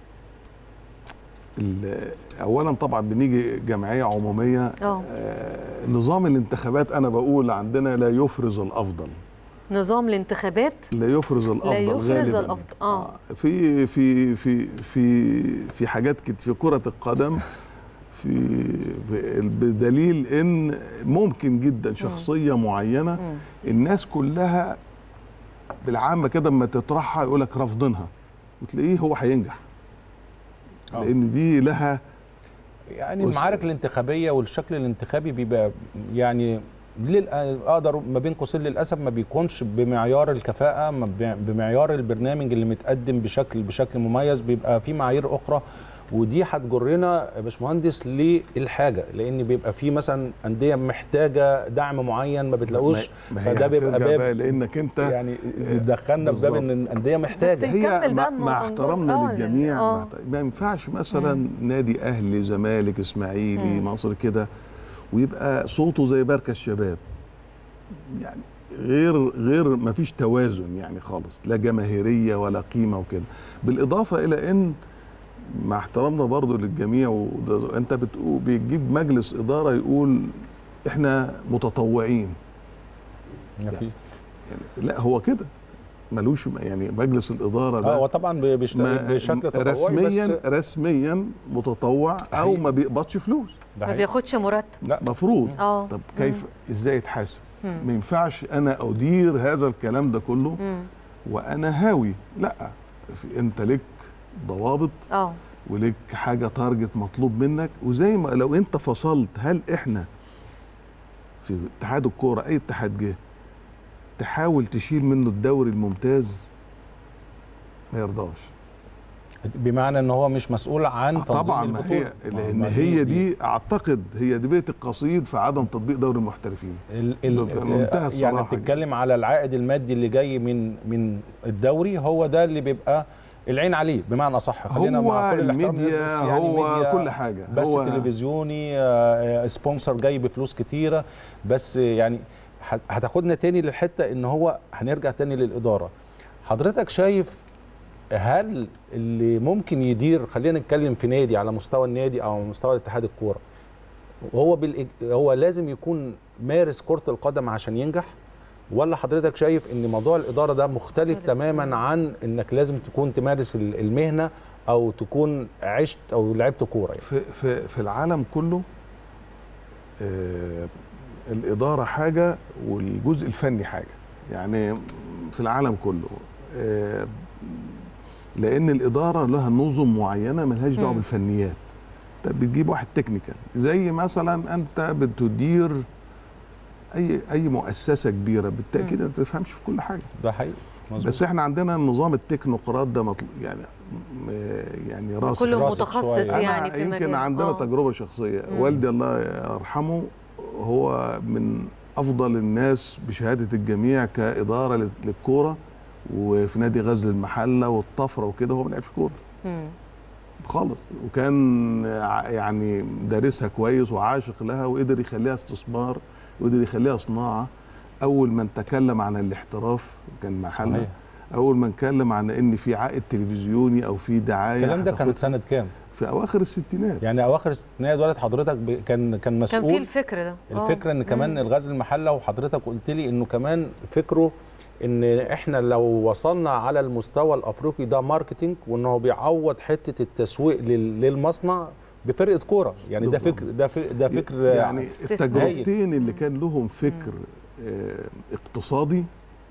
ال- اولا طبعا بنيجي جمعيه عموميه اه آه، نظام الانتخابات انا بقول عندنا لا يفرز الافضل نظام الانتخابات لا يفرز الافضل يفرز غالباً. الأفضل، آه. في في في في في حاجات كت في كره القدم في, في بدليل ان ممكن جدا شخصيه معينه مم. الناس كلها بالعامه كده اما تطرحها يقول لك رافضينها وتلاقيه هو هينجح آه. لان دي لها يعني بص- المعارك الانتخابيه والشكل الانتخابي بيبقى يعني لل- اقدر ما بين قوسين للاسف ما بيكونش بمعيار الكفاءه ما بي- بمعيار البرنامج اللي متقدم بشكل بشكل مميز بيبقى في معايير اخرى ودي هتجرنا يا باشمهندس للحاجه لان بيبقى في مثلا انديه محتاجه دعم معين ما بتلاقوش ما هي فده بيبقى هترجع باب بقى لانك انت يعني دخلنا في باب ان الانديه بس محتاجه نكمل هي بقى مع, المو- مع الجزء- احترامنا آه، للجميع آه. مع- ما ينفعش مثلا نادي اهلي زمالك اسماعيلي مصر كده ويبقى صوته زي مركز شباب يعني غير غير ما فيش توازن يعني خالص لا جماهيريه ولا قيمه وكده بالاضافه الى ان مع احترامنا برضو للجميع وده- انت بتقول بتجيب مجلس اداره يقول احنا متطوعين ما في يعني لا هو كده ملوش يعني مجلس الاداره اه ده هو طبعا بيشت- ما- بشكل تطوعي رسميا بس رسميا متطوع او حقيقي. ما بيقبضش فلوس ده ما حقيقي. بياخدش مرتب لا مفروض اه طب كيف ازاي يتحاسب مم. ما ينفعش انا ادير هذا الكلام ده كله مم. وانا هاوي لا في- انت لك ضوابط اه ولك حاجه تارجت مطلوب منك وزي ما لو انت فصلت هل احنا في اتحاد الكوره اي اتحاد جه تحاول تشيل منه الدوري الممتاز ما يرضاش بمعنى ان هو مش مسؤول عن تنظيم طبعا ما البطولة. هي لان ما هي دي اعتقد هي دي بيت القصيد في عدم تطبيق دوري المحترفين ال ال بمنتهى يعني الصراحة بتتكلم على العائد المادي اللي جاي من من الدوري هو ده اللي بيبقى العين عليه بمعنى صح خلينا هو مع كل الاحترام للناس، الميديا بس يعني هو ميديا كل حاجه بس هو تلفزيوني آه، آه، سبونسر جاي بفلوس كتيره بس يعني هت- هتاخدنا تاني للحته ان هو هنرجع تاني للاداره حضرتك شايف هل اللي ممكن يدير خلينا نتكلم في نادي على مستوى النادي او على مستوى اتحاد الكوره وهو بالإج... هو لازم يكون مارس كره القدم عشان ينجح ولا حضرتك شايف ان موضوع الاداره ده مختلف مختلف. تماما عن انك لازم تكون تمارس ال- المهنه او تكون عشت او لعبت كوره يعني. في في في العالم كله آه الاداره حاجه والجزء الفني حاجه يعني في العالم كله آه لان الاداره لها نظم معينه ملهاش دعوه مم. بالفنيات انت بتجيب واحد تكنيكال زي مثلا انت بتدير اي اي مؤسسه كبيره بالتاكيد انت ما تفهمش في كل حاجه ده حقيقي مظبوط. بس احنا عندنا النظام التكنوقراط ده مطلوب يعني م- يعني راسخ كله راسخ متخصص شوية. أنا يعني في يمكن مجال عندنا آه. تجربه شخصيه مم. والدي الله يرحمه هو من افضل الناس بشهاده الجميع كاداره لل- للكوره وفي نادي غزل المحله والطفره وكده هو ما لعبش كوره مم. خالص وكان ع- يعني دارسها كويس وعاشق لها وقدر يخليها استثمار وقدر يخليها صناعه اول من تكلم عن الاحتراف كان محله صحيح. اول ما نتكلم عن ان في عائد تلفزيوني او في دعايه الكلام ده كان هتاخد- سنه كام؟ في اواخر الستينات يعني اواخر الستينات ولد حضرتك ب- كان كان مسؤول كان في الفكر ده آه. الفكره ان كمان مم. الغاز المحله وحضرتك قلت لي انه كمان فكره ان احنا لو وصلنا على المستوى الافريقي ده ماركتينج وانه بيعوض حته التسويق لل- للمصنع بفرقه كوره يعني ده بالظبط. فكر ده فكر ده فكر يعني استثماري. التجربتين اللي كان لهم فكر آه، اقتصادي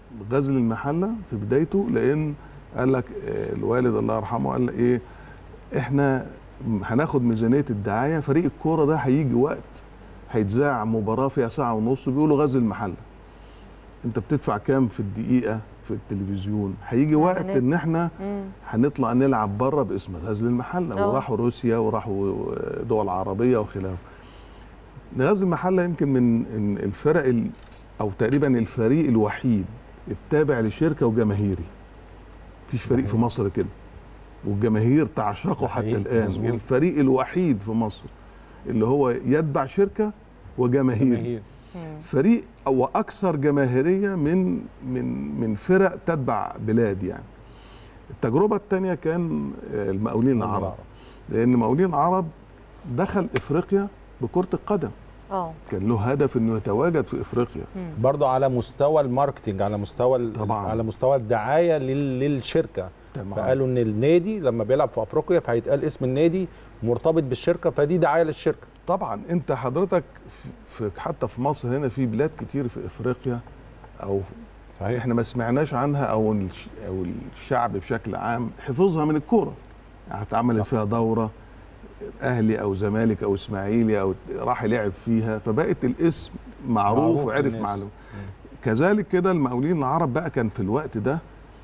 غزل المحله في بدايته لان قال لك آه، الوالد الله يرحمه قال لك ايه احنا هناخد ميزانيه الدعايه فريق الكوره ده هيجي وقت هيتذاع مباراه فيها ساعه ونص بيقولوا غزل المحله انت بتدفع كام في الدقيقه في التلفزيون هيجي وقت هنت- ان احنا مم. هنطلع نلعب بره باسم غزل المحله أه. وراحوا روسيا وراحوا دول عربيه وخلافه غزل المحله يمكن من من الفرق ال- او تقريبا الفريق الوحيد التابع لشركه وجماهيري مفيش فريق في مصر كده والجماهير تعشقه حتى حقيقي، الان مظبوط. الفريق الوحيد في مصر اللي هو يتبع شركه وجماهير جماهير. مم. فريق او اكثر جماهيريه من من من فرق تتبع بلاد يعني التجربه الثانيه كان آه، المقاولين العرب لان المقاولين العرب دخل افريقيا بكره القدم اه كان له هدف انه يتواجد في افريقيا مم. برضه على مستوى الماركتينج على مستوى ال- طبعاً. على مستوى الدعايه لل- للشركه تمام فقالوا ان النادي لما بيلعب في افريقيا فهيتقال اسم النادي مرتبط بالشركه فدي دعايه للشركه طبعا انت حضرتك في في- حتى في مصر هنا في بلاد كتير في افريقيا او صحيح احنا ما سمعناش عنها او الش- او الشعب بشكل عام حفظها من الكوره يعني اتعملت فيها دوره اهلي او زمالك او اسماعيلي او راح لعب فيها فبقت الاسم معروف, معروف وعرف للناس. معلوم كذلك كده المقاولين العرب بقى كان في الوقت ده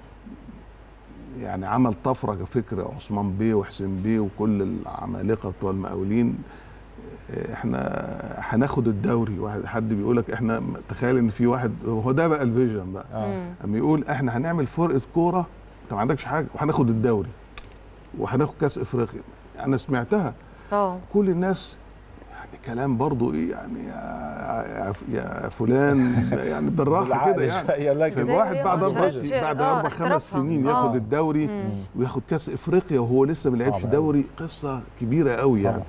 يعني عمل طفره فكر عثمان بيه وحسين بيه وكل العمالقه بتوع المقاولين احنا هناخد الدوري واحد حد بيقول لك احنا تخيل ان في واحد هو ده بقى الفيجن بقى اه مم. اما يقول احنا هنعمل فرقه كوره انت ما عندكش حاجه وهناخد الدوري وهناخد كاس افريقيا انا سمعتها اه كل الناس يعني كلام برضو ايه يعني يا, يا فلان يعني بالراحه بالعقل كده يعني شوية، لكن زي الواحد بعد ما اربع شاف- سنين بعد آه، اربع خمس احترافها. سنين آه. ياخد الدوري مم. وياخد كاس افريقيا وهو لسه ما لعبش صعب أوي. دوري قصه كبيره قوي يعني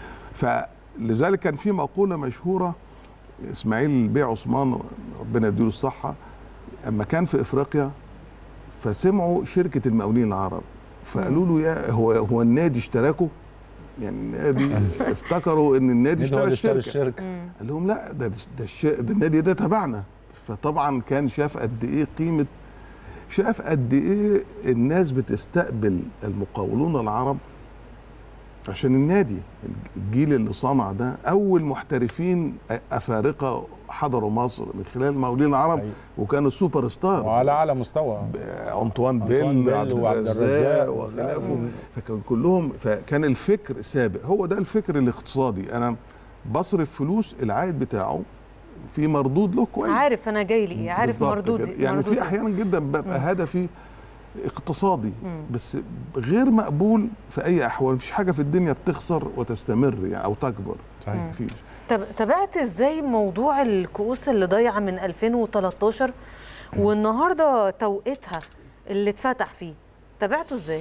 فلذلك كان في مقوله مشهوره اسماعيل بيه عثمان ربنا يديله الصحه اما كان في افريقيا فسمعوا شركه المقاولين العرب فقالوا له يا هو هو النادي اشتراكوا يعني النادي افتكروا ان النادي النادي هو اشترى اللي اشترى الشركه الشركه مم. قال لهم لا ده ده, الش... ده النادي ده تبعنا فطبعا كان شاف قد ايه قيمه شاف قد ايه الناس بتستقبل المقاولون العرب عشان النادي الجيل اللي صنع ده اول محترفين افارقه حضروا مصر من خلال المقاولين العرب أيوة. وكانوا سوبر ستار وعلى اعلى مستوى انطوان أنطوان بيل بيل وعبد وعبد الرزاق الرزاق وخلافه مم. فكان كلهم فكان الفكر سابق هو ده الفكر الاقتصادي انا بصرف فلوس العائد بتاعه في مردود له كويس عارف انا جاي لي عارف بالظبط مردودي كده. يعني مردودي. في احيانا جدا ببقى هدفي اقتصادي مم. بس غير مقبول في اي احوال مفيش حاجه في الدنيا بتخسر وتستمر يعني او تكبر صحيح مم. مفيش طب تابعت ازاي موضوع الكؤوس اللي ضايعه من 2013 والنهارده توقيتها اللي اتفتح فيه تابعته ازاي؟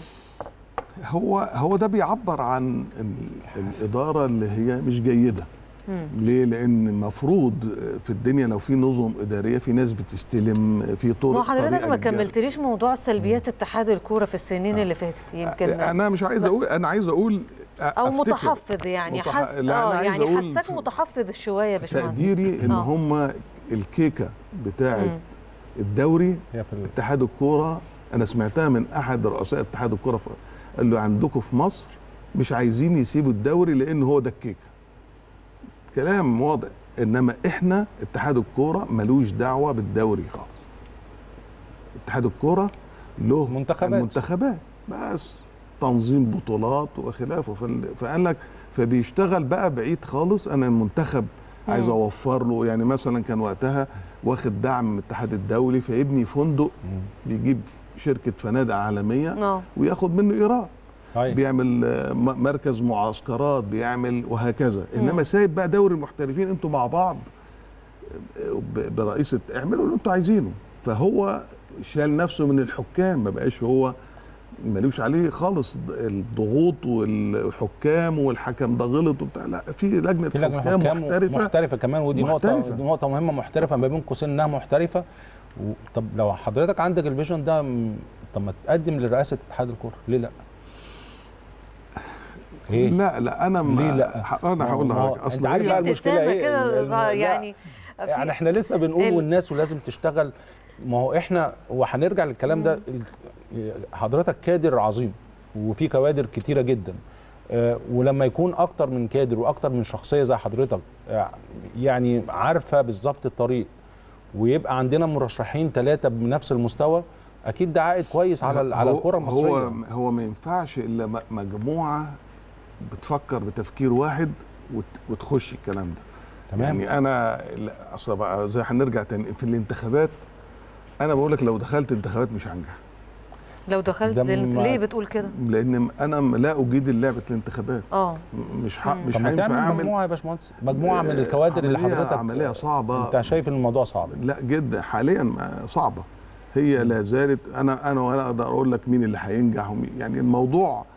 هو هو ده بيعبر عن ال- الاداره اللي هي مش جيده مم. ليه؟ لأن المفروض في الدنيا لو في نظم إدارية في ناس بتستلم في طرق ما حضرتك طريقة ما للجهة. كملتليش موضوع سلبيات اتحاد الكوره في السنين اللي فاتت يمكن أنا مش عايز أقول أنا عايز أقول أ- او أفتكر متحفظ يعني متح- حس لا، أنا اه عايز يعني أقول حساك في- متحفظ شويه يا باشمهندس تقديري إن آه. هم الكيكة بتاعة مم. الدوري هي في ال- اتحاد الكورة أنا سمعتها من أحد رؤساء اتحاد الكورة ف- قال له عندكم في مصر مش عايزين يسيبوا الدوري لأن هو ده الكيكة كلام واضح انما احنا اتحاد الكوره ملوش دعوه بالدوري خالص اتحاد الكوره له منتخبات. المنتخبات بس تنظيم بطولات وخلافه فال- فقال لك فبيشتغل بقى بعيد خالص انا المنتخب عايز مم. اوفر له يعني مثلا كان وقتها واخد دعم من الاتحاد الدولي فيبني فندق مم. بيجيب شركه فنادق عالميه اه وياخد منه ايراد طيب بيعمل آه، م- مركز معسكرات بيعمل وهكذا مم. انما سايب بقى دوري المحترفين انتوا مع بعض آه، ب- برئيسه اعملوا اللي انتوا عايزينه فهو شال نفسه من الحكام ما بقاش هو ملوش عليه خالص الضغوط والحكام والحكم ده غلط وبتاع لا في لجنه, في لجنه حكام حكام محترفه محترفه كمان ودي نقطه محترفة. ودي نقطه مهمه محترفه ما بين قوسين انها محترفه و... طب لو حضرتك عندك الفيجن ده م- طب ما تقدم لرئاسه اتحاد الكوره ليه لا؟ ايه؟ لا لا انا ما ليه لا؟ ح- انا هقول ما هو- لحضرتك أنت عارف في بقى المشكلة ابتسامه إيه؟ ال- كده ال- آه، لا. يعني في- يعني احنا لسه بنقول ال- والناس ولازم تشتغل ما هو احنا وهنرجع للكلام ده ال- حضرتك كادر عظيم وفي كوادر كتيره جدا آه، ولما يكون اكتر من كادر واكتر من شخصيه زي حضرتك آه، يعني عارفه بالظبط الطريق ويبقى عندنا مرشحين ثلاثه بنفس المستوى اكيد ده عائد كويس على ال- على هو- الكره المصريه هو هو ما ينفعش الا م- مجموعه بتفكر بتفكير واحد وت- وتخش الكلام ده تمام يعني انا لا، اصل بقى زي هنرجع تاني في الانتخابات انا بقول لك لو دخلت انتخابات مش هنجح لو دخلت ده لل- ما- ليه بتقول كده لان انا م- لا اجيد لعبه الانتخابات اه م- مش ح... مم. مش طب ما هينفع تعمل اعمل مجموعه يا باشمهندس مجموعه من آه، الكوادر اللي عملية- حضرتك عمليه صعبه انت شايف ان الموضوع صعب لا جدا حاليا ما- صعبه هي لا زالت انا انا ولا اقدر اقول لك مين اللي هينجح ومين يعني الموضوع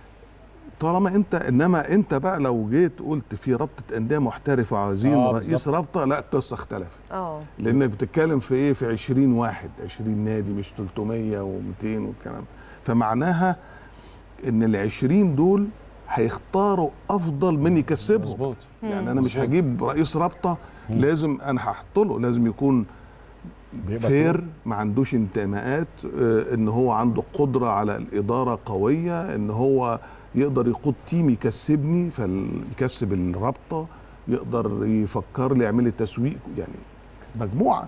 طالما انت انما انت بقى لو جيت قلت في رابطه انديه محترفه وعايزين آه، رئيس بالظبط. رابطه لا القصه اختلفت اه لانك بتتكلم في ايه في 20 واحد 20 نادي مش 300 و200 والكلام فمعناها ان ال 20 دول هيختاروا افضل من يكسبهم مظبوط يعني انا مش مظبوط. هجيب رئيس رابطه مم. لازم انا هحط له لازم يكون بيبقى فير ما عندوش انتماءات آه، ان هو عنده قدره على الاداره قويه ان هو يقدر يقود تيم يكسبني فيكسب الرابطه يقدر يفكر لي يعمل لي تسويق يعني مجموعه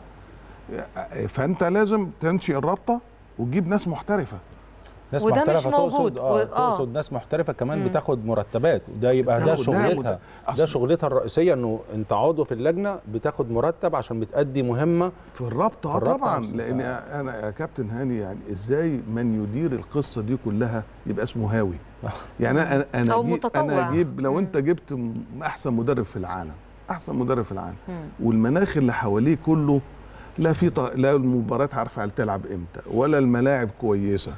آه، فانت لازم تنشئ الرابطه وتجيب ناس محترفه ناس وده مش محترفة موجود. تقصد اه و- آه. تقصد ناس محترفه كمان مم. بتاخد مرتبات وده يبقى ده بتاخد- لا، شغلتها وده- ده أصل- شغلتها الرئيسيه انه انت عضو في اللجنه بتاخد مرتب عشان بتأدي مهمه في الرابطه في اه الرابطة طبعا نفسها. لان انا يا كابتن هاني يعني ازاي من يدير القصه دي كلها يبقى اسمه هاوي يعني انا انا أو أجيب متطوع. انا اجيب لو مم. انت جبت م- احسن مدرب في العالم احسن مدرب في العالم مم. والمناخ اللي حواليه كله لا في ط... لا المباريات عارفه تلعب امتى ولا الملاعب كويسه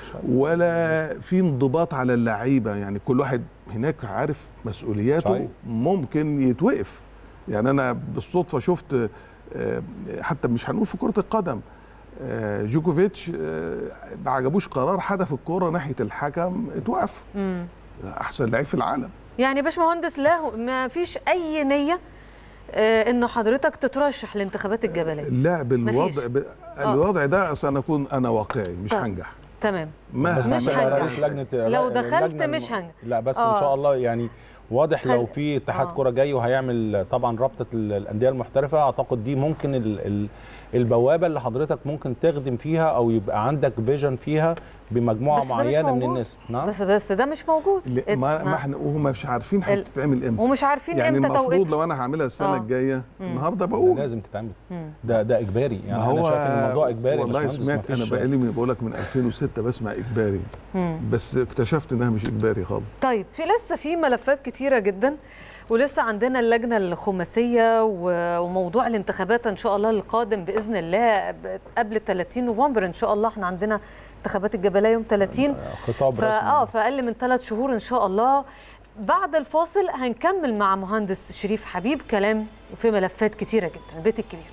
ولا في انضباط على اللعيبه يعني كل واحد هناك عارف مسؤولياته صحيح. ممكن يتوقف يعني انا بالصدفه شفت آه، حتى مش هنقول في كره القدم آه، جوكوفيتش آه، ما عجبوش قرار حدف الكره ناحيه الحكم اتوقف مم. احسن لعيب في العالم يعني باشمهندس لا ما فيش اي نيه آه انه حضرتك تترشح لانتخابات الجبليه لا بالوضع مفيش. ب... الوضع ده اصل انا اكون انا واقعي مش طيب. هنجح تمام مهما بس مش هتبقى هنجح. رئيس لجنه لو لا- دخلت اللجنة مش الم- هنجح. لا بس آه. ان شاء الله يعني واضح خل- لو في اتحاد آه. كره جاي وهيعمل طبعا رابطه ال- الانديه المحترفه اعتقد دي ممكن ال ال البوابه اللي حضرتك ممكن تخدم فيها او يبقى عندك فيجن فيها بمجموعه بس ده مش معينه من موجود. الناس نعم بس بس ده مش موجود لا، ات- ما ما احنا وهم مش عارفين ال- هتتعمل امتى ومش عارفين يعني امتى المفروض توقيتها لو انا هعملها السنه آه. الجايه مم. النهارده ده بقول لازم تتعمل مم. ده ده اجباري يعني ما انا هو شايف ان الموضوع اجباري يا والله باشمهندس، سمعت انا مفيش- بقالي بقول لك من 2006 بسمع اجباري مم. بس اكتشفت انها مش اجباري خالص طيب في لسه في ملفات كتيرة جدا ولسه عندنا اللجنة الخماسية و- وموضوع الانتخابات إن شاء الله القادم بإذن الله ب- قبل 30 نوفمبر إن شاء الله احنا عندنا انتخابات الجبلية يوم 30 خطاب فاه رسمي في أقل من ثلاث شهور إن شاء الله بعد الفاصل هنكمل مع مهندس شريف حبيب كلام في ملفات كتيرة جدا البيت الكبير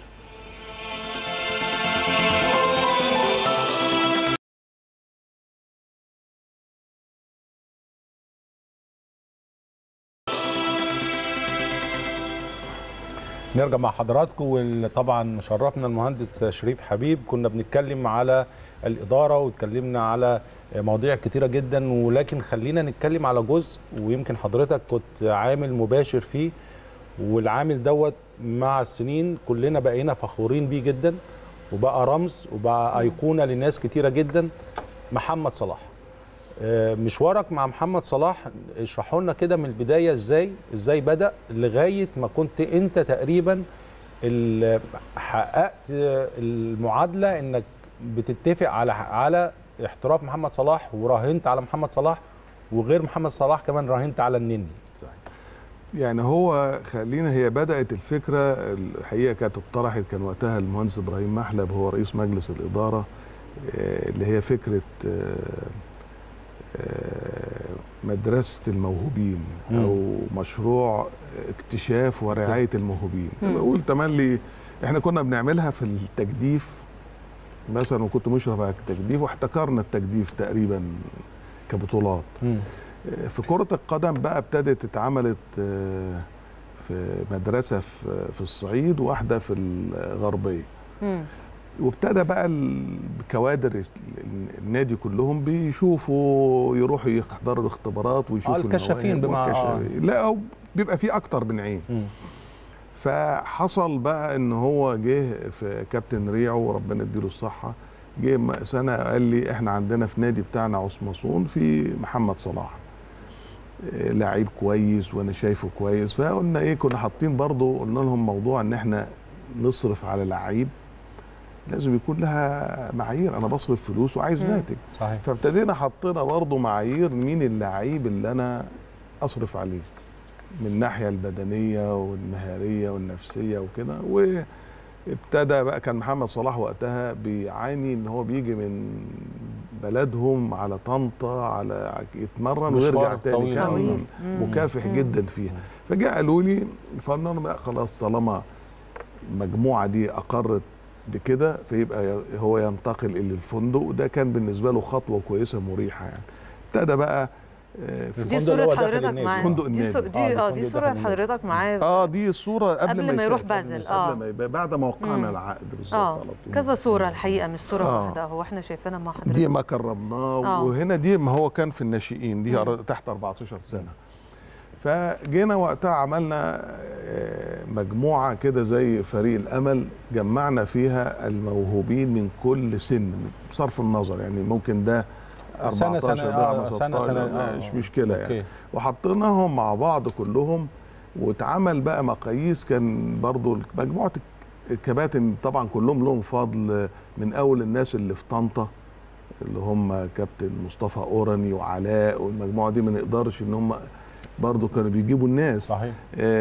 نرجع مع حضراتكم وطبعا شرفنا المهندس شريف حبيب كنا بنتكلم على الإدارة واتكلمنا على مواضيع كتيرة جدا ولكن خلينا نتكلم على جزء ويمكن حضرتك كنت عامل مباشر فيه والعامل دوت مع السنين كلنا بقينا فخورين بيه جدا وبقى رمز وبقى أيقونة لناس كتيرة جدا محمد صلاح آه، مشوارك مع محمد صلاح اشرحوا لنا كده من البدايه ازاي ازاي بدا لغايه ما كنت انت تقريبا ال- حققت المعادله انك بتتفق على على احتراف محمد صلاح وراهنت على محمد صلاح وغير محمد صلاح كمان راهنت على النني يعني هو خلينا هي بدات الفكره الحقيقه كانت اتطرحت كان وقتها المهندس ابراهيم محلب هو رئيس مجلس الاداره آه، اللي هي فكره آه، آه، مدرسه الموهوبين مم. او مشروع اكتشاف ورعايه الموهوبين مم. بقول تملي احنا كنا بنعملها في التجديف مثلا وكنت مشرف على التجديف واحتكرنا التجديف تقريبا كبطولات في كرة القدم بقى ابتدت اتعملت آه، في مدرسة في في الصعيد وواحدة في الغربية مم. وابتدى بقى الكوادر ال- النادي كلهم بيشوفوا يروحوا يحضروا الاختبارات ويشوفوا آه، الكشافين المواهب بمع- آه. والكشافين. لا أو بيبقى في اكتر من عين مم. فحصل بقى ان هو جه في كابتن ريعو وربنا يديله الصحه جه م- سنه قال لي احنا عندنا في نادي بتاعنا عصمصون في محمد صلاح إيه، لعيب كويس وانا شايفه كويس فقلنا ايه كنا حاطين برضو قلنا لهم موضوع ان احنا نصرف على لعيب لازم يكون لها معايير انا بصرف فلوس وعايز مم. ناتج صحيح فابتدينا حطينا برضو معايير مين اللعيب اللي انا اصرف عليه من الناحيه البدنيه والمهاريه والنفسيه وكده وابتدى بقى كان محمد صلاح وقتها بيعاني ان هو بيجي من بلدهم على طنطا على يتمرن مشوار ويرجع تاني طويل. كان طويل. مم. مكافح مم. جدا فيها فجاء قالوا لي فقلنا لهم لا خلاص طالما المجموعه دي اقرت بكده فيبقى هو ينتقل الى الفندق وده كان بالنسبه له خطوه كويسه مريحه يعني ابتدى بقى آه، في دي الفندق اللي صورة هو داخل حضرتك النادي. معاه فندق دي صو- النادي. دي آه، اه دي الفندق صورة داخل النادي. حضرتك معاه اه دي صوره قبل, قبل ما يروح يسافر، قبل بازل، يسافر، آه. قبل ما يبقى بعد ما وقعنا مم. العقد بالظبط اه على طول. كذا صورة الحقيقة مش صورة آه. واحدة هو احنا شايفينها مع حضرتك دي ما كرمناه آه. وهنا دي ما هو كان في الناشئين دي مم. تحت 14 سنه فجينا وقتها عملنا آه، مجموعه كده زي فريق الامل جمعنا فيها الموهوبين من كل سن بصرف النظر يعني ممكن ده 14 سنة سنة ده آه، سنة 16 سنة لا، آه، مش آه. مشكله يعني اوكي وحطيناهم مع بعض كلهم واتعمل بقى مقاييس كان برضو مجموعه الكباتن طبعا كلهم لهم فضل من اول الناس اللي في طنطا اللي هم كابتن مصطفى اوراني وعلاء والمجموعه دي ما نقدرش ان هم برضو كانوا بيجيبوا الناس صحيح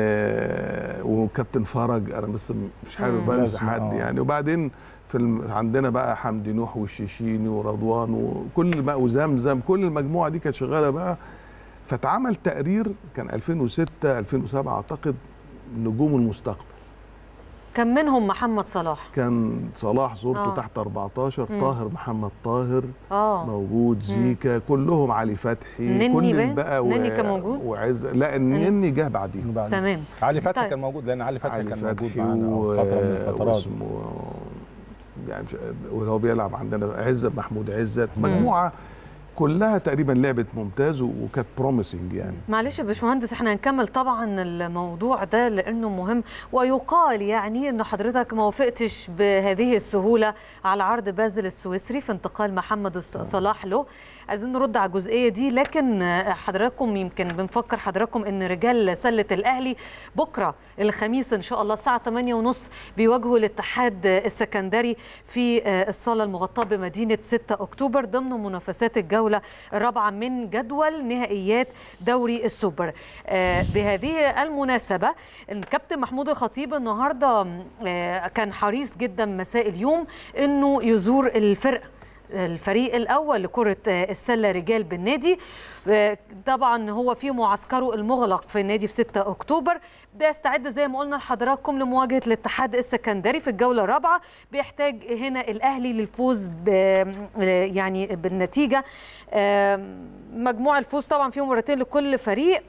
آه وكابتن فرج انا بس مش حابب مم. انسى لازم، حد آه. يعني وبعدين في الم... عندنا بقى حمدي نوح والشيشيني ورضوان وكل ما وزمزم كل المجموعه دي كانت شغاله بقى فاتعمل تقرير كان 2006 2007 اعتقد نجوم المستقبل كان منهم محمد صلاح كان صلاح صورته آه. آه. تحت 14 مم. طاهر محمد طاهر اه موجود زيكا كلهم علي فتحي نني كل باين؟ بقى نني كان موجود؟ وعز لا النني جه بعديهم بعد- تمام علي فتحي طيب. كان موجود لان علي فتحي علي كان موجود فتحي معانا و... آه، فتره من الفترات واسمه يعني مش- واللي هو بيلعب عندنا عزت محمود عزت مجموعه كلها تقريبا لعبت ممتاز و- وكانت بروميسنج يعني معلش يا باشمهندس احنا هنكمل طبعا الموضوع ده لانه مهم ويقال يعني ان حضرتك ما وافقتش بهذه السهوله على عرض بازل السويسري في انتقال محمد الص- صلاح له عايزين نرد على الجزئيه دي لكن حضراتكم يمكن بنفكر حضراتكم ان رجال سله الاهلي بكره الخميس ان شاء الله الساعه 8:30 بيواجهوا الاتحاد السكندري في الصاله المغطاه بمدينه 6 اكتوبر ضمن منافسات الجوله الرابعه من جدول نهائيات دوري السوبر آه، بهذه المناسبه الكابتن محمود الخطيب النهارده آه، كان حريص جدا مساء اليوم انه يزور الفرقه الفريق الاول لكره السله رجال بالنادي آه، طبعا هو في معسكره المغلق في النادي في 6 اكتوبر بيستعد زي ما قلنا لحضراتكم لمواجهه الاتحاد السكندري في الجوله الرابعه بيحتاج هنا الاهلي للفوز ب يعني بالنتيجه آه، مجموع الفوز طبعا فيه مباراتين لكل فريق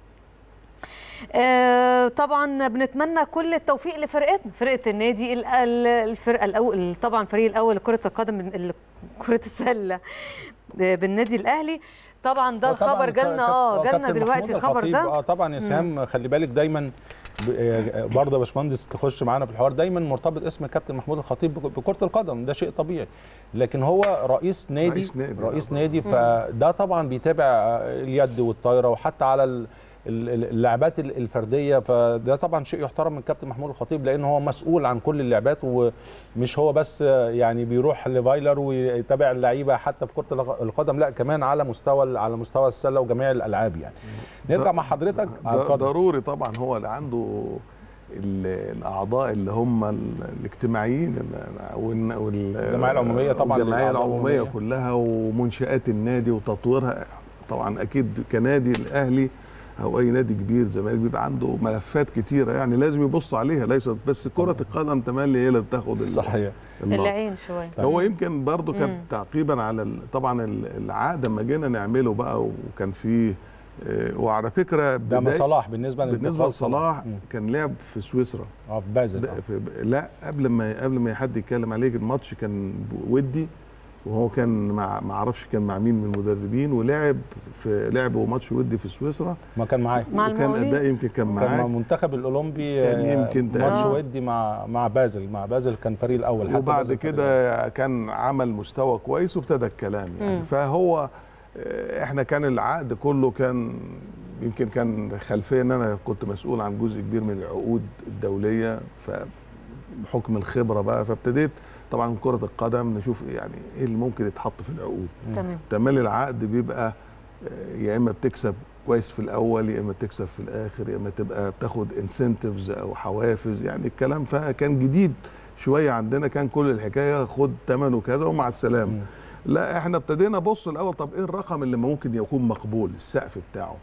آه، طبعا بنتمنى كل التوفيق لفرقتنا فرقه النادي ال- ال- الفرقه الاول طبعا الفريق الاول لكره القدم ال- كره السله آه، بالنادي الاهلي طبعا ده وطبعاً الخبر جالنا اه كابتن جالنا دلوقتي محمود الخبر الخطيب، ده اه طبعا يا سهام خلي بالك دايما ب- آه، برضه يا باشمهندس تخش معانا في الحوار دايما مرتبط اسم كابتن محمود الخطيب بك- بكره القدم ده شيء طبيعي لكن هو رئيس نادي رئيس نادي، رئيس آه. نادي فده طبعا بيتابع آه، اليد والطايره وحتى على ال- ال- ال- اللعبات ال- الفرديه فده طبعا شيء يحترم من كابتن محمود الخطيب لان هو مسؤول عن كل اللعبات ومش هو بس آه، يعني بيروح لفايلر ويتابع اللعيبه حتى في كره الق- القدم لا كمان على مستوى على مستوى السله وجميع الالعاب يعني نرجع مع حضرتك آه، ده اتفضل. ضروري طبعا هو اللي عنده ال- الاعضاء اللي هم ال- الاجتماعيين ال- وال- وال- الجمعية العمومية طبعاً الجمعيه للأعضاء العموميه العمومية. كلها ومنشات النادي وتطويرها طبعا اكيد كنادي الاهلي او اي نادي كبير زمالك بيبقى عنده ملفات كتيره يعني لازم يبص عليها ليست بس كره القدم تملي هي اللي بتاخد ال- صحيح النقط. العين شويه هو يمكن برضو كان مم. تعقيبا على ال- طبعا ال- العقد لما جينا نعمله بقى وكان في آه، وعلى فكره ده ما بداية- صلاح بالنسبه بالنسبه لانتقال لصلاح مم. كان لعب في سويسرا اه في بازل لا, آه. في لا قبل ما قبل ما حد يتكلم عليه الماتش كان ودي وهو كان مع ما اعرفش كان مع مين من المدربين ولعب في لعبوا ماتش ودي في سويسرا ما كان معايا مع وكان المقاولين اداء يمكن كان كان مع معاه المنتخب الاولمبي كان آه، يمكن ماتش تقريباً. ودي مع مع بازل مع بازل كان فريق الاول حتى وبعد بازل فريق الأول. كده كان عمل مستوى كويس وابتدى الكلام يعني مم. فهو آه، احنا كان العقد كله كان يمكن كان خلفيه ان انا كنت مسؤول عن جزء كبير من العقود الدوليه فبحكم الخبره بقى فابتديت طبعا كره القدم نشوف يعني ايه اللي ممكن يتحط في العقود تمام تملي العقد بيبقى آه، يا اما بتكسب كويس في الاول يا اما تكسب في الاخر يا اما تبقى بتاخد انسنتفز او حوافز يعني الكلام فكان جديد شويه عندنا كان كل الحكايه خد ثمنه كذا ومع السلامه مم. لا احنا ابتدينا نبص الاول طب ايه الرقم اللي ممكن يكون مقبول السقف بتاعه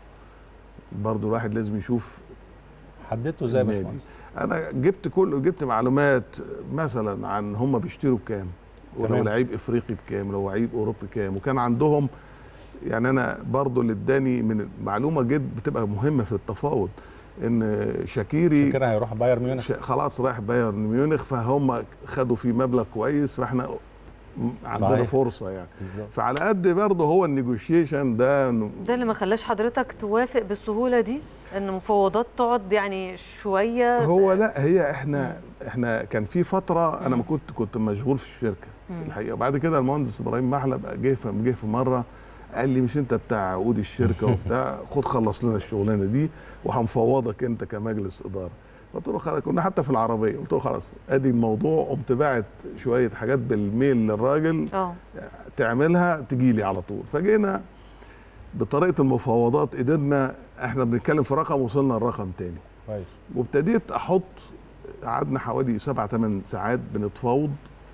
برضو الواحد لازم يشوف حددته ازاي يا النادي. باشمهندس انا جبت كل جبت معلومات مثلا عن هم بيشتروا بكام ولو تمام. لعيب افريقي بكام لو لعيب اوروبي كام وكان عندهم يعني انا برضو اللي اداني من معلومه جد بتبقى مهمه في التفاوض ان شاكيري فاكر هيروح بايرن ميونخ ش- خلاص رايح بايرن ميونخ فهم خدوا فيه مبلغ كويس فاحنا م- عندنا صحيح. فرصه يعني بالظبط فعلى قد برضه هو النيجوشيشن ده إنه ده اللي ما خلاش حضرتك توافق بالسهوله دي ان المفاوضات تقعد يعني شويه هو لا هي احنا احنا كان في فتره انا مم. ما كنت كنت مشغول في الشركه مم. الحقيقه وبعد كده المهندس ابراهيم محلب جه في جه في مره قال لي مش انت بتاع عقود الشركه وبتاع خد خلص لنا الشغلانه دي وهنفوضك انت كمجلس اداره قلت له خلاص كنا حتى في العربيه قلت له خلاص ادي الموضوع قمت باعت شويه حاجات بالميل للراجل اه تعملها تجي لي على طول فجينا بطريقه المفاوضات قدرنا احنا بنتكلم في رقم وصلنا لرقم تاني كويس وابتديت احط قعدنا حوالي سبع ثمان ساعات بنتفاوض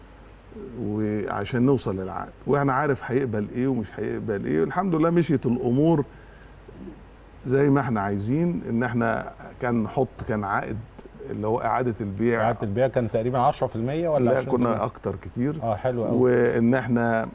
وعشان نوصل للعقد وانا عارف هيقبل ايه ومش هيقبل ايه الحمد لله مشيت الامور زي ما احنا عايزين ان احنا كان نحط كان عقد اللي هو اعاده البيع اعاده البيع كان تقريبا 10% ولا لا 20%؟ كنا اكتر كتير اه حلو قوي وان احنا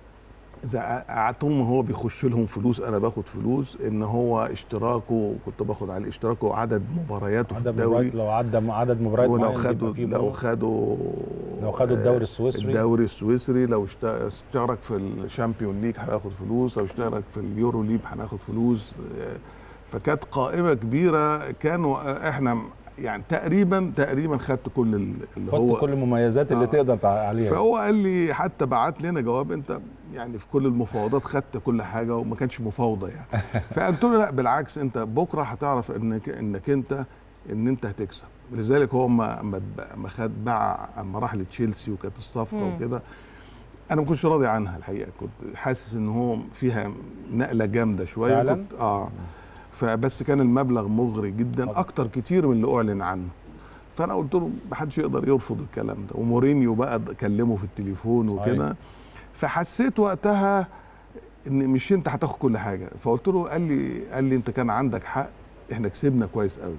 اذا قعدتهم هو بيخش لهم فلوس انا باخد فلوس ان هو اشتراكه كنت باخد عليه اشتراكه عدد مبارياته في عدد الدوري مباريات لو عدى عدد مباريات ولو معين بيبقى خدوا فيه لو بونص. خدوا لو خدوا الدوري السويسري الدوري السويسري لو اشت- اشترك في الشامبيون ليج هياخد فلوس لو اشترك في اليورو ليج هناخد فلوس آه، فكانت قائمه كبيره كانوا احنا يعني تقريبا تقريبا خدت كل ال- اللي خدت هو كل المميزات اللي آه. تقدر تع- عليها فهو قال لي حتى بعت لنا جواب انت يعني في كل المفاوضات خدت كل حاجه وما كانش مفاوضه يعني فقلت له لا بالعكس انت بكره هتعرف انك انك انت ان انت هتكسب لذلك هو ما ما اتب- ما خد باع اما راح لتشيلسي وكانت الصفقه مم. وكده انا ما كنتش راضي عنها الحقيقه كنت حاسس ان هو فيها نقله جامده شويه فعلاً؟ كنت اه فبس كان المبلغ مغري جدا طبعا. اكتر كتير من اللي اعلن عنه فانا قلت له ما حدش يقدر يرفض الكلام ده ومورينيو بقى كلمه في التليفون وكده فحسيت وقتها ان مش انت هتاخد كل حاجه فقلت له قال لي قال لي انت كان عندك حق احنا كسبنا كويس قوي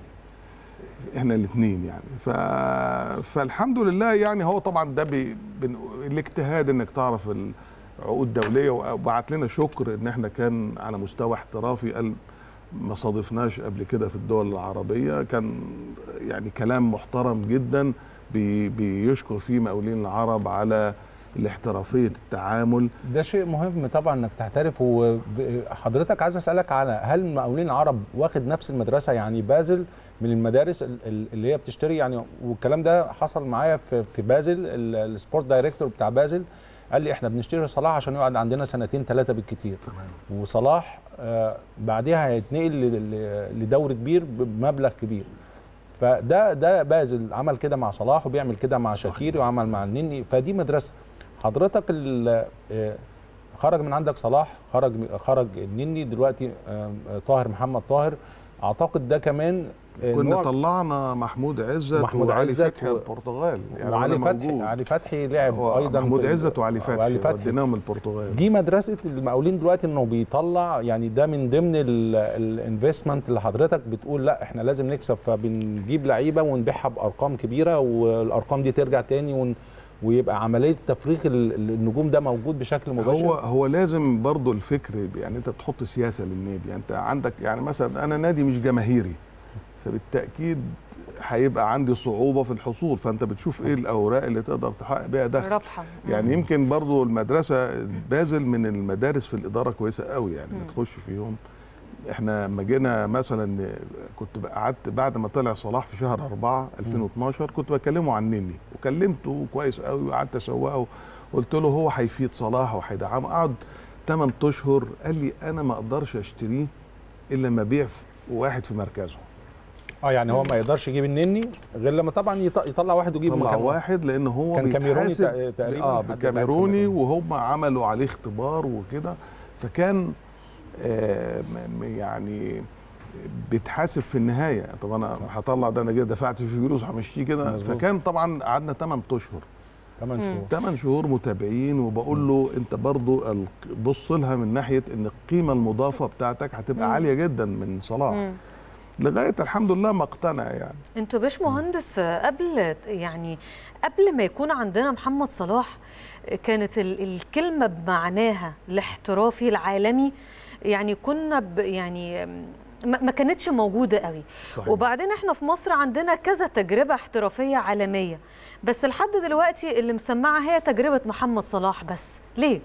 احنا الاثنين يعني ف... فالحمد لله يعني هو طبعا ده بي... بن... الاجتهاد انك تعرف العقود الدوليه وبعت لنا شكر ان احنا كان على مستوى احترافي قال ما صادفناش قبل كده في الدول العربيه كان يعني كلام محترم جدا بي... بيشكر فيه مقاولين العرب على الاحترافيه التعامل ده شيء مهم طبعا انك تعترف وحضرتك عايز اسالك على هل المقاولين العرب واخد نفس المدرسه يعني بازل من المدارس ال- ال- اللي هي بتشتري يعني والكلام ده حصل معايا في في بازل ال- السبورت دايركتور بتاع بازل قال لي احنا بنشتري صلاح عشان يقعد عندنا سنتين ثلاثه بالكتير تمام وصلاح آه، بعدها هيتنقل ل- ل- لدوري كبير بمبلغ كبير فده ده بازل عمل كده مع صلاح وبيعمل كده مع شاكيري وعمل مع النني فدي مدرسه حضرتك ال- آه، خرج من عندك صلاح خرج خرج النني دلوقتي آه، آه، طاهر محمد طاهر اعتقد ده كمان آه، كنا نوع- طلعنا محمود عزت محمود وعلي عزت فتحي و- البرتغال يعني وعلي أنا فتحي موجود. علي فتحي لعب هو ايضا محمود في ال- عزت وعلي فتحي وعلي فتحي وديناهم البرتغال دي مدرسه المقاولين دلوقتي انه بيطلع يعني ده من ضمن الانفستمنت اللي حضرتك بتقول لا احنا لازم نكسب فبنجيب لعيبه ونبيعها بارقام كبيره والارقام دي ترجع تاني ون ويبقى عمليه تفريغ ال- ال- النجوم ده موجود بشكل مباشر هو هو لازم برضو الفكر يعني انت بتحط سياسه للنادي يعني انت عندك يعني مثلا انا نادي مش جماهيري فبالتاكيد هيبقى عندي صعوبه في الحصول فانت بتشوف ايه الاوراق اللي تقدر تحقق بيها دخل رابحه يعني يمكن برضو المدرسه بازل من المدارس في الاداره كويسه قوي يعني مم. بتخش فيهم احنا لما جينا مثلا كنت قعدت بعد ما طلع صلاح في شهر 4 2012 كنت بكلمه عن نني وكلمته كويس قوي وقعدت اسوقه قلت له هو هيفيد صلاح وهيدعمه قعد 8 اشهر قال لي انا ما اقدرش اشتريه الا لما ابيع واحد في مركزه اه يعني هو ما يقدرش يجيب النني غير لما طبعا يط- يطلع واحد ويجيب طلع مكانه واحد لان هو كان كاميروني بيتحاسب- تق- تقريبا اه حد بتاع بالكاميروني الكاميرون. وهم عملوا عليه اختبار وكده فكان آه م- م- يعني بيتحاسب في النهايه طب انا هطلع ده انا كده دفعت فيه فلوس همشيه كده مظبوط. فكان طبعا قعدنا 8 اشهر 8 شهور 8 شهور متابعين وبقول له انت برضو ال- بص لها من ناحيه ان القيمه المضافه بتاعتك هتبقى مم. عاليه جدا من صلاح مم. لغايه الحمد لله ما اقتنع يعني انتوا باش مهندس قبل يعني قبل ما يكون عندنا محمد صلاح كانت ال- الكلمه بمعناها الاحترافي العالمي يعني كنا ب يعني ما ما كانتش موجوده قوي صحيح. وبعدين احنا في مصر عندنا كذا تجربه احترافيه عالميه بس لحد دلوقتي اللي مسمعه هي تجربه محمد صلاح بس ليه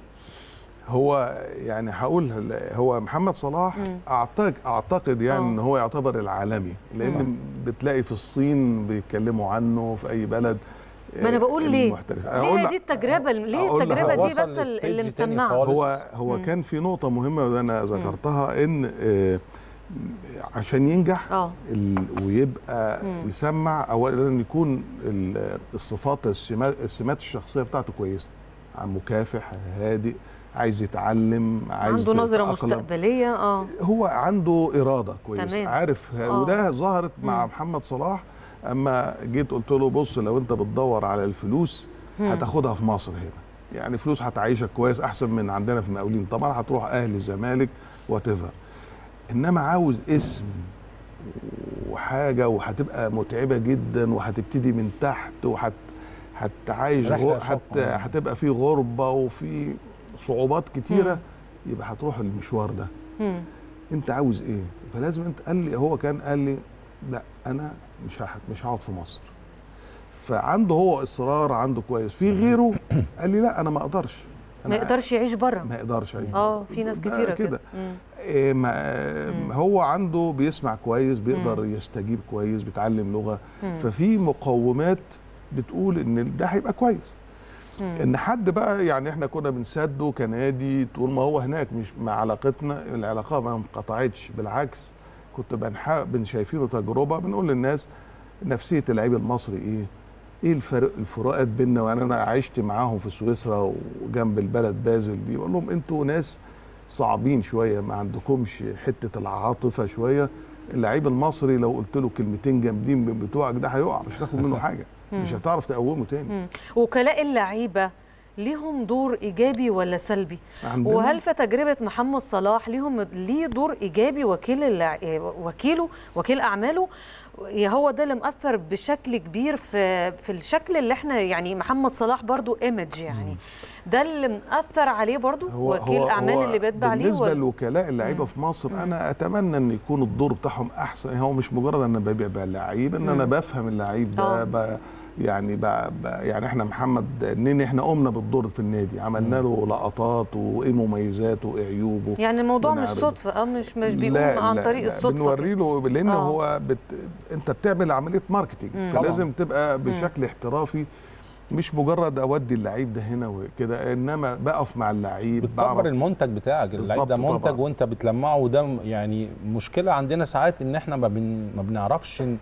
هو يعني هقول هو محمد صلاح مم. اعتقد اعتقد يعني آه. ان هو يعتبر العالمي لان بتلاقي في الصين بيتكلموا عنه في اي بلد ما انا بقول ليه المحترف. أنا ليه أقول هي لك- دي التجربه ليه أقول لك التجربه دي وصل بس لستيج اللي تاني مسمعه خالص. هو هو مم. كان في نقطة مهمة وأنا ذكرتها إن آه، عشان ينجح اه ال- ويبقى مم. يسمع أولا يكون ال- الصفات السمات, السمات الشخصية بتاعته كويسة عن مكافح هادئ عايز يتعلم عايز عنده نظره يتأقلم. مستقبليه اه هو عنده إرادة كويسة تمام. عارف آه. وده ظهرت مع مم. محمد صلاح أما جيت قلت له بص لو أنت بتدور على الفلوس مم. هتاخدها في مصر هنا يعني فلوس هتعيشك كويس احسن من عندنا في المقاولين طبعا هتروح اهلي زمالك وات انما عاوز اسم وحاجه وهتبقى متعبه جدا وهتبتدي من تحت وهت هتعايش رحلة غر... شاقة. هت... هتبقى في غربه وفي صعوبات كتيره مم. يبقى هتروح المشوار ده مم. انت عاوز ايه فلازم انت قال لي هو كان قال لي لا انا مش هح... مش هقعد في مصر فعنده هو اصرار عنده كويس في غيره قال لي لا انا ما اقدرش ما أنا يقدرش يعيش بره ما يقدرش أعيش. اه في ناس ده كتيره كده مم. إيه ما مم. هو عنده بيسمع كويس بيقدر مم. يستجيب كويس بيتعلم لغه مم. ففي مقومات بتقول ان ده هيبقى كويس مم. ان حد بقى يعني احنا كنا بنسده كنادي طول ما هو هناك مش مع علاقتنا العلاقه ما انقطعتش بالعكس كنت بنحا بن شايفينه تجربه بنقول للناس نفسيه اللعيب المصري ايه ايه الفرق الفروقات بيننا وانا انا عشت معاهم في سويسرا وجنب البلد بازل دي بقول لهم انتوا ناس صعبين شويه ما عندكمش حته العاطفه شويه اللعيب المصري لو قلت له كلمتين جامدين من بتوعك ده هيقع مش هتاخد منه حاجه مش مم. هتعرف تقومه تاني مم. وكلاء اللعيبه ليهم دور ايجابي ولا سلبي عندنا وهل في تجربه محمد صلاح ليهم ليه دور ايجابي وكيل اللع... وكيله وكيل اعماله يا هو ده اللي مأثر بشكل كبير في في الشكل اللي احنا يعني محمد صلاح برضو ايمج يعني ده اللي مأثر عليه برضو وكيل الاعمال اللي بيتبع عليه بالنسبه ولا- لوكلاء اللعيبه في مصر انا اتمنى ان يكون الدور بتاعهم احسن هو مش مجرد ان انا ببيع باللعيب ان انا مم. بفهم اللعيب آه. ده ب... يعني ب... ب... يعني احنا محمد نني احنا قمنا بالدور في النادي عملنا له لقطات وايه مميزاته وايه عيوبه يعني الموضوع مش ونعرضه. صدفه اه مش مش بيقوم لا عن لا طريق لا الصدفه بنوري له لان آه. هو بت... انت بتعمل عمليه ماركتينج مم. فلازم تبقى بشكل احترافي مش مجرد اودي اللعيب ده هنا وكده انما بقف مع اللعيب بتكبر المنتج بتاعك اللعيب ده بالظبط منتج طبعاً. وانت بتلمعه وده م- يعني مشكله عندنا ساعات ان احنا ما, بن ما بنعرفش ن-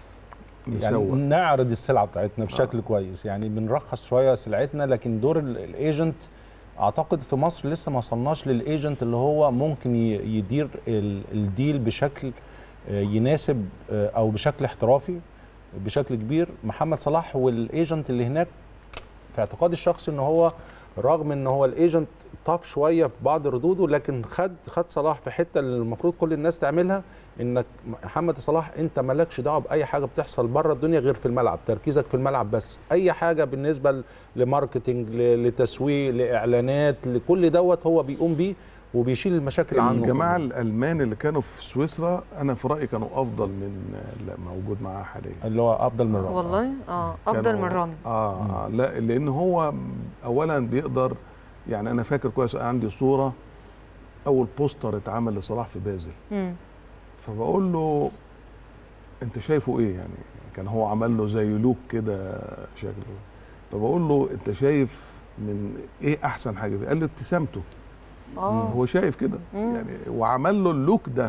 يعني نسوق نعرض السلعه بتاعتنا بشكل آه. كويس يعني بنرخص شويه سلعتنا لكن دور ال- الايجنت اعتقد في مصر لسه ما وصلناش للايجنت اللي هو ممكن ي- يدير ال- الديل بشكل آه، يناسب آه، او بشكل احترافي بشكل كبير محمد صلاح والايجنت اللي هناك في اعتقادي الشخصي ان هو رغم ان هو الايجنت طاف شويه في بعض ردوده لكن خد خد صلاح في حته اللي المفروض كل الناس تعملها انك محمد صلاح انت مالكش دعوه باي حاجه بتحصل بره الدنيا غير في الملعب تركيزك في الملعب بس اي حاجه بالنسبه ل- لماركتينج ل- لتسويق لاعلانات لكل دوت هو بيقوم بيه وبيشيل المشاكل عنه الجماعه الالمان اللي كانوا في سويسرا انا في رايي كانوا افضل من اللي موجود معاه حاليا اللي هو افضل من رامي والله اه افضل كانوا- من رامي اه لا لان هو اولا بيقدر يعني انا فاكر كويس عندي صوره اول بوستر اتعمل لصلاح في بازل مم. فبقول له انت شايفه ايه يعني كان هو عمل له زي لوك كده شكله فبقول له انت شايف من ايه احسن حاجه فيه؟ قال لي ابتسامته اه هو شايف كده مم. يعني وعمل له اللوك ده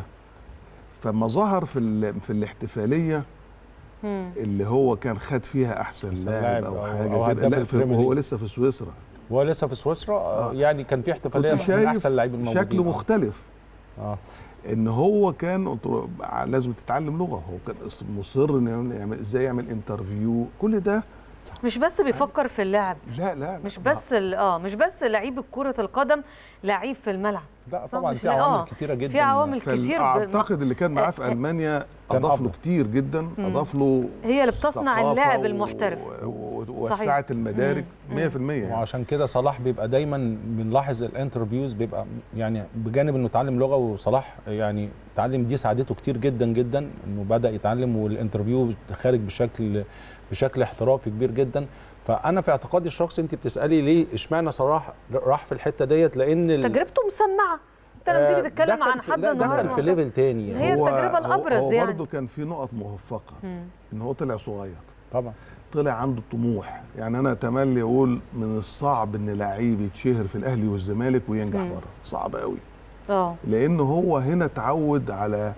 فما ظهر في ال- في الاحتفاليه مم. اللي هو كان خد فيها احسن أحسن لاعب لاعب او أو- حاجه أو كده هداف لا في البريمير وهو ليج. لسه في سويسرا وهو لسه في سويسرا آه. آه. يعني كان في احتفاليه كنت من شايف احسن اللاعبين الموجودين شكله آه. مختلف اه ان هو كان قلت له لازم تتعلم لغه هو كان مصر انه يعمل- يعمل ازاي يعمل انترفيو كل ده مش بس بيفكر في اللعب لا لا, لا مش ما- بس ال- اه مش بس لعيب كرة القدم لعيب في الملعب لا صح، طبعا مش في لا- عوامل آه. كتيره جدا في عوامل كتير ب- اعتقد اللي كان معاه في آه، آه. المانيا كان اضاف له أفضل. كتير جدا اضاف له هي اللي بتصنع ثقافة اللاعب و- المحترف و- و- صحيح. ووسعت المدارك مم. 100% يعني. وعشان كده صلاح بيبقى دايما بنلاحظ الانترفيوز بيبقى يعني بجانب انه اتعلم لغه وصلاح يعني اتعلم دي ساعدته كتير جدا جدا انه بدا يتعلم والانترفيو خارج بشكل بشكل احترافي كبير جدا فانا في اعتقادي الشخصي انت بتسالي ليه اشمعنى صلاح راح في الحته ديت لان ال- تجربته مسمعه انت لما تيجي آه، تتكلم دخل عن في- حد لا دخل في النهارده ليفل تاني هي هو- التجربة هو- الأبرز هو يعني. برضه كان في نقط موفقه مم. ان هو طلع صغير طبعا طلع عنده طموح يعني انا تملي اقول من الصعب ان لعيب يتشهر في الاهلي والزمالك وينجح مم. بره صعب قوي اه لان هو هنا اتعود على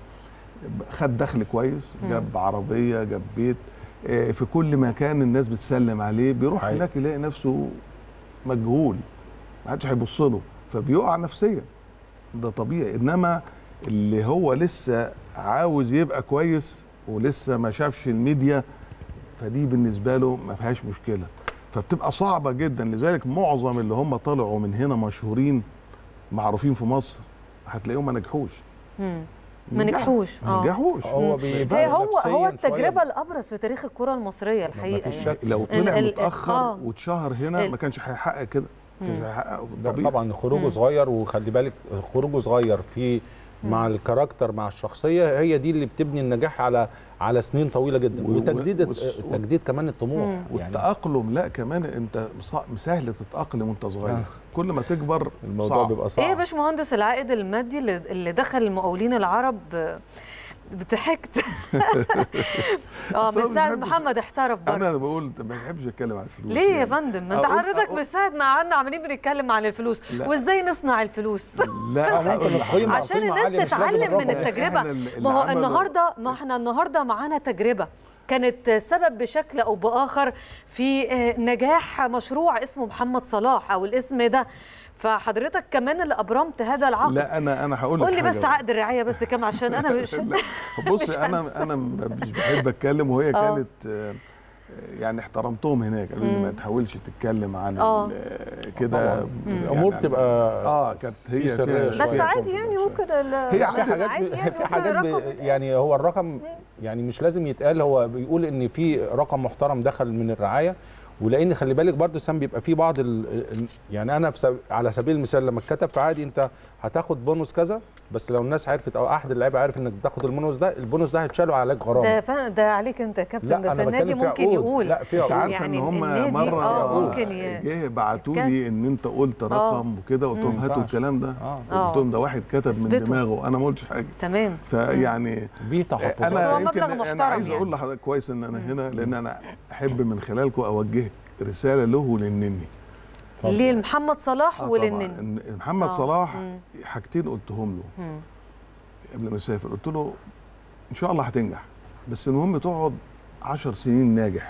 خد دخل كويس مم. جاب عربيه جاب بيت آه، في كل مكان الناس بتسلم عليه بيروح حقيقي. هناك يلاقي نفسه مجهول ما حدش هيبص له فبيقع نفسيا ده طبيعي انما اللي هو لسه عاوز يبقى كويس ولسه ما شافش الميديا فدي بالنسبه له ما فيهاش مشكله فبتبقى صعبه جدا لذلك معظم اللي هم طلعوا من هنا مشهورين معروفين في مصر هتلاقيهم ما نجحوش مم. ما نجحوش ما اه نجحوش هو هي بيبقى هو نفسياً هو شوية التجربه الابرز في تاريخ الكره المصريه الحقيقه مفيش يعني. شك. لو ال- طلع ال- متاخر آه. واتشهر هنا ال- ما كانش هيحقق كده ما كانش مم. هيحقق ده طبيعي طبعا خروجه مم. صغير وخلي بالك خروجه صغير في مع الكاركتر مع الشخصيه هي دي اللي بتبني النجاح على على سنين طويله جدا و- و- وتجديد والس- تجديد كمان الطموح مم. يعني والتاقلم لا كمان انت صع- سهل تتاقلم وانت صغير آه. كل ما تكبر الموضوع صعب. بيبقى ايه صعب يا باشمهندس العائد المادي اللي- اللي دخل المقاولين العرب آه، ضحكت اه أصل أنا من ما ساعه بحبش- محمد احترف بره انا بقول ما بحبش اتكلم عن الفلوس ليه يا يعني. فندم ما انت أقول- حضرتك أقول- من ساعه ما قعدنا عمالين بنتكلم عن الفلوس لا. وازاي نصنع الفلوس لا آه، ممكن هقول لك القيمة- حاجة. عشان قيمة الناس عالية مش لازم تتعلم من الرقم. التجربه إحنا اللي- ما هو اللي عملوا- النهارده ما احنا النهارده معانا تجربه كانت سبب بشكل او باخر في آه، نجاح مشروع اسمه محمد صلاح او الاسم ده فحضرتك كمان اللي ابرمت هذا العقد لا انا انا هقول لك قول لي بس حاجة. عقد الرعايه بس كام عشان انا مش لا مش بص هنسى. انا انا مش بحب اتكلم وهي آه. كانت آه، يعني احترمتهم هناك قالوا لي ما تحاولش تتكلم عن آه. ال- كده طبعاً. يعني الأمور بتبقى اه كانت هي في سرية فيها شوية. بس شوية عادي يعني confidential. ممكن ال- هي في عادي- حاجات عادي يعني في ممكن حاجات الرقم ب- يعني هو الرقم يعني مش لازم يتقال هو بيقول ان في رقم محترم دخل من الرعايه ولان خلي بالك برضه سام بيبقى في بعض ال ال- يعني انا في سب- على سبيل المثال لما اتكتب في عادي انت هتاخد بونص كذا بس لو الناس عرفت او احد اللعيبه عارف انك بتاخد البونص ده البونص ده هيتشال عليك ده غرامه فا- ده عليك انت يا كابتن لا بس انا النادي بتكلم في ممكن عقود. يقول لا في انت عقود عارفه يعني ان هم النادي مره آه، ممكن ي- جه بعتوا يتكلم. لي ان انت قلت رقم وكده قلت لهم مم. هاتوا ينفعش. الكلام ده اه آه. قلت لهم ده واحد كتب من اثبتوا. دماغه انا ما قلتش حاجه تمام فيعني في تحفظات بس هو انا مبلغ يمكن محترم انا عايز يعني. اقول لحضرتك كويس ان انا هنا لان انا احب من خلالكم اوجه رساله له وللنني اتفضل. لمحمد صلاح آه وللنني طبعاً. إن محمد آه. صلاح مم. حاجتين قلتهم له مم. قبل ما يسافر قلت له ان شاء الله هتنجح بس المهم تقعد عشر سنين ناجح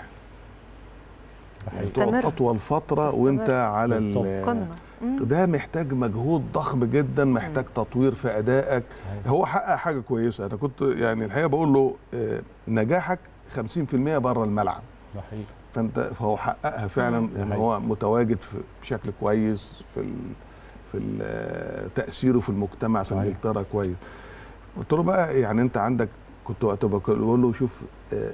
يعني تقعد تستمر. اطول فتره تستمر. وانت على ال- قمه مم. ده محتاج مجهود ضخم جدا محتاج تطوير في ادائك هو حقق حاجه كويسه انا كنت يعني الحقيقه بقول له آه، نجاحك 50% بره الملعب ده حقيقي فانت فهو حققها فعلا مم. يعني هو متواجد في بشكل كويس في ال في ال تاثيره في المجتمع في صحيح. انجلترا كويس قلت له بقى يعني انت عندك كنت وقت بقول له شوف آه،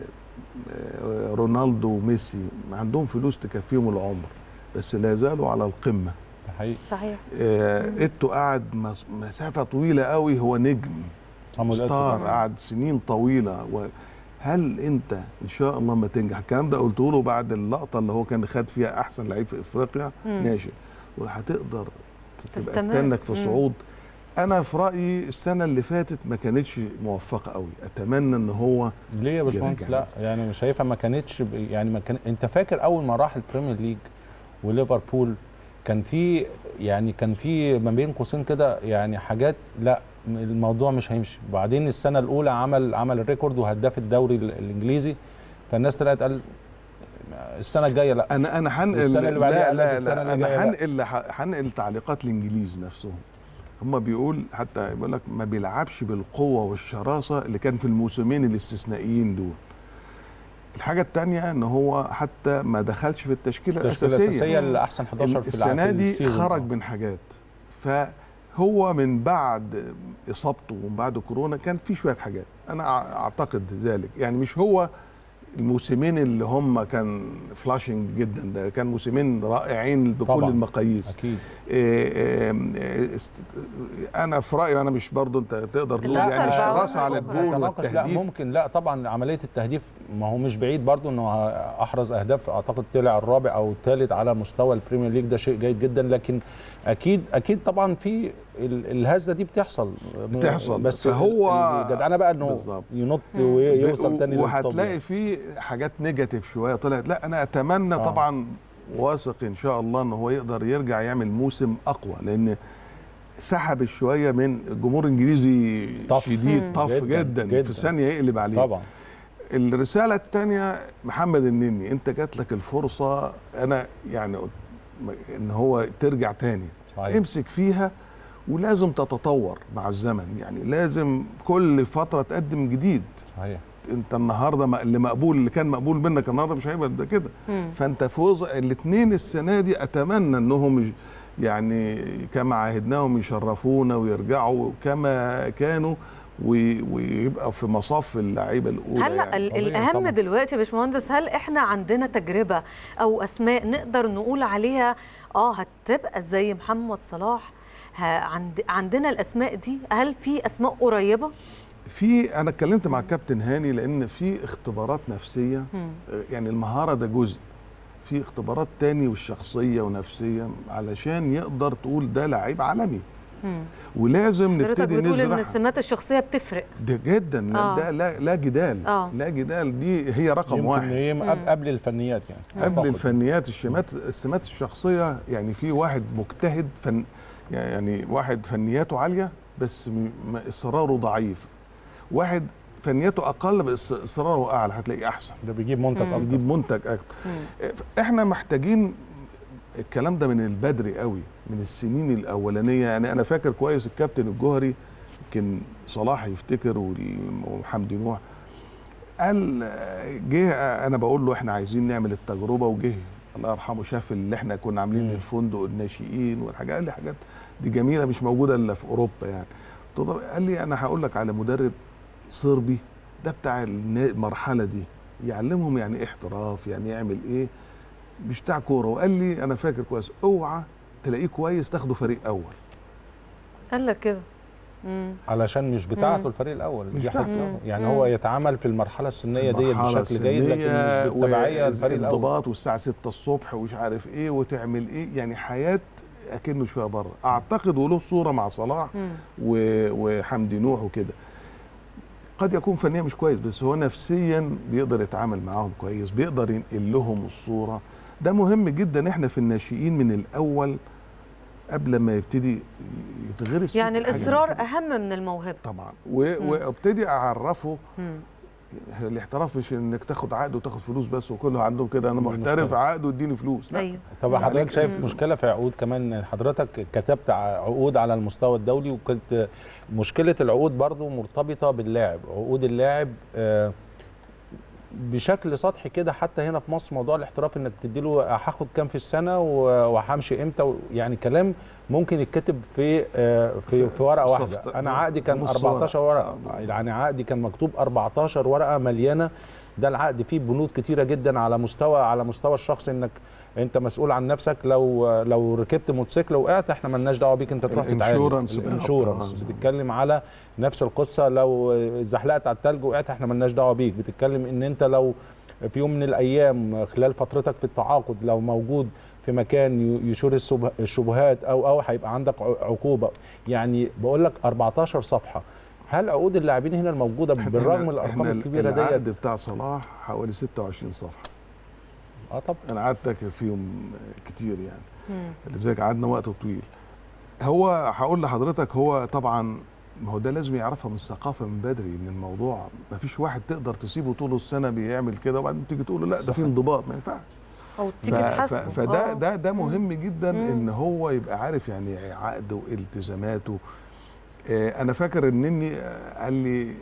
آه، رونالدو وميسي عندهم فلوس تكفيهم العمر بس لا زالوا على القمه ده حقيقي صحيح آه، ايتو قعد مس- مسافه طويله قوي هو نجم صامويل إيتو ستار طبعاً. قعد سنين طويله و هل انت ان شاء الله ما تنجح الكلام ده قلته له بعد اللقطه اللي هو كان خد فيها احسن لعيب في افريقيا مم. ناشئ وهتقدر تبقى تستمر. تنك في مم. صعود انا في رايي السنه اللي فاتت ما كانتش موفقه قوي اتمنى ان هو ليه يا باشمهندس يرجع. لا يعني مش شايفها ما كانتش ب- يعني ما كان انت فاكر اول ما راح البريمير ليج وليفربول كان في يعني كان في ما بين قوسين كده يعني حاجات لا الموضوع مش هيمشي وبعدين السنه الاولى عمل عمل الريكورد وهداف الدوري ال- الانجليزي فالناس طلعت قال السنه الجايه لا انا انا هنقل السنة اللي بعديها لا قال لك لا, السنة لا اللي جاية انا لا. هنقل هنقل تعليقات الانجليز نفسهم هم بيقول حتى بيقول لك ما بيلعبش بالقوه والشراسه اللي كان في الموسمين الاستثنائيين دول الحاجه الثانيه ان هو حتى ما دخلش في التشكيله التشكيله الاساسيه الاساسيه اللي احسن 11 في الع- السنه في دي السيزون. خرج من حاجات فهو من بعد اصابته ومن بعد كورونا كان في شويه حاجات انا أع- اعتقد ذلك يعني مش هو الموسمين اللي هم كان فلاشنج جدا ده كان موسمين رائعين بكل طبعاً. المقاييس اكيد إيه إيه إيه است- انا في رايي انا مش برضو انت تقدر تقول لا، يعني أربعة الشراسه على أخرى. الجول نتناقش لا والتهديف ممكن لا طبعا عمليه التهديف ما هو مش بعيد برضو انه احرز اهداف اعتقد طلع الرابع او الثالث على مستوى البريمير ليج ده شيء جيد جدا لكن اكيد اكيد طبعا في ال- الهزه دي بتحصل بتحصل. بس فهو- الجدعنه بقى انه بالظبط. ينط ويوصل تاني للتوب وهتلاقي يعني. في حاجات نيجاتيف شويه طلعت لا انا اتمنى آه. طبعا واثق ان شاء الله ان هو يقدر يرجع يعمل موسم اقوى لان سحب شويه من الجمهور الانجليزي طف. شديد مم. طف جداً، جدا, جداً. في ثانيه يقلب عليه طبعا الرساله الثانيه محمد النني انت جات لك الفرصه انا يعني قلت ان هو ترجع تاني صحيح امسك فيها ولازم تتطور مع الزمن يعني لازم كل فتره تقدم جديد صحيح انت النهارده م- اللي مقبول اللي كان مقبول منك النهارده مش هيبقى ده كده مم. فانت فوز الاثنين السنه دي اتمنى انهم يج- يعني كما عهدناهم يشرفونا ويرجعوا كما كانوا وي- ويبقى في مصاف اللعيبه الاولى هلا يعني. ال- طبيعي الاهم طبعاً. دلوقتي يا باشمهندس هل احنا عندنا تجربه او اسماء نقدر نقول عليها اه هتبقى زي محمد صلاح ه- عند عندنا الاسماء دي هل في اسماء قريبه في انا اتكلمت مع الكابتن هاني لان في اختبارات نفسيه مم. يعني المهاره ده جزء في اختبارات تاني والشخصيه ونفسيه علشان يقدر تقول ده لعيب عالمي مم. ولازم حضرتك نبتدي بتقول ان نزرع السمات الشخصيه بتفرق ده جدا آه. ده لا لا جدال آه. لا جدال دي هي رقم يمكن واحد هي قبل- قبل الفنيات يعني قبل أعتقد. الفنيات الشمات السمات الشخصيه يعني في واحد مجتهد فن يعني واحد فنياته عاليه بس م- م- اصراره ضعيف واحد فنياته اقل بس اصراره اعلى هتلاقيه احسن ده بيجيب منتج مم. اكتر بيجيب منتج اكتر مم. احنا محتاجين الكلام ده من البدري قوي من السنين الاولانيه يعني انا فاكر كويس الكابتن الجوهري يمكن صلاح يفتكر وال- وحمدي نوح قال جه انا بقول له احنا عايزين نعمل التجربه وجه الله يرحمه شاف اللي احنا كنا عاملين مم. الفندق الناشئين والحاجات قال لي حاجات دي جميله مش موجوده الا في اوروبا يعني قلت له- قال لي انا هقول لك على مدرب صربي ده بتاع النا- المرحله دي يعلمهم يعني ايه احتراف يعني يعمل ايه مش بتاع كوره وقال لي انا فاكر كويس اوعى تلاقيه كويس تاخده فريق اول قال لك كده مم. علشان مش بتاعته مم. الفريق الاول مش دي بتاعته. حاجه يعني مم. هو يتعامل في المرحله السنيه ديت المرحلة بشكل جيد لكن السنية مش بالتبعيه و- الفريق الاول الانضباط والساعه 6 الصبح ومش عارف ايه وتعمل ايه يعني حياه اكنه شويه بره اعتقد وله صوره مع صلاح مم. و- وحمدي نوح وكده قد يكون فنيا مش كويس بس هو نفسيا بيقدر يتعامل معاهم كويس بيقدر ينقل لهم الصوره ده مهم جدا احنا في الناشئين من الاول قبل ما يبتدي يتغرس فيه يعني حاجة زي الاصرار كده. اهم من الموهبه طبعا و- مم. وابتدي اعرفه مم. الاحتراف مش انك تاخد عقد وتاخد فلوس بس وكله عندهم كده انا مختلف. محترف عقد واديني فلوس لا ايوه طب يعني حضرتك شايف مم. مشكله في عقود كمان حضرتك كتبت ع- عقود على المستوى الدولي وكنت مشكله العقود برضو مرتبطه باللاعب عقود اللاعب آه، بشكل سطحي كده حتى هنا في مصر موضوع الاحتراف انك تدي له هاخد كام في السنه و- وهمشي امتى و- يعني كلام ممكن يتكتب في آه، في في ورقه في واحده صفت- انا عقدي كان نص 14 ورقة. ورقه يعني عقدي كان مكتوب 14 ورقه مليانه ده العقد فيه بنود كتيره جدا على مستوى على مستوى الشخص انك انت مسؤول عن نفسك لو لو ركبت موتوسيكل وقعت احنا مالناش دعوه بيك انت تروح تتعالج الانشورنس الانشورنس بيغطي. بتتكلم على نفس القصه لو زحلقت على التلج وقعت احنا مالناش دعوه بيك بتتكلم ان انت لو في يوم من الايام خلال فترتك في التعاقد لو موجود في مكان ي- يشور السبه- الشبهات او او هيبقى عندك ع- عقوبه يعني بقول لك 14 صفحه هل عقود اللاعبين هنا الموجوده بالرغم من الارقام إحنا الكبيره العقد ديت بتاع صلاح حوالي 26 صفحه اه طب انا قعدت أذاكر فيهم كتير يعني مم. لذلك قعدنا وقت طويل هو هقول لحضرتك هو طبعا ما هو ده لازم يعرفها من الثقافه من بدري ان الموضوع ما فيش واحد تقدر تسيبه طول السنه بيعمل كده وبعدين تيجي تقول له لا ده في صحيح. انضباط ما ينفعش او ف- تيجي ف- تحاسبه فده آه. ده ده مهم جدا مم. ان هو يبقى عارف يعني عقده والتزاماته آه، انا فاكر ان اني آه، قال لي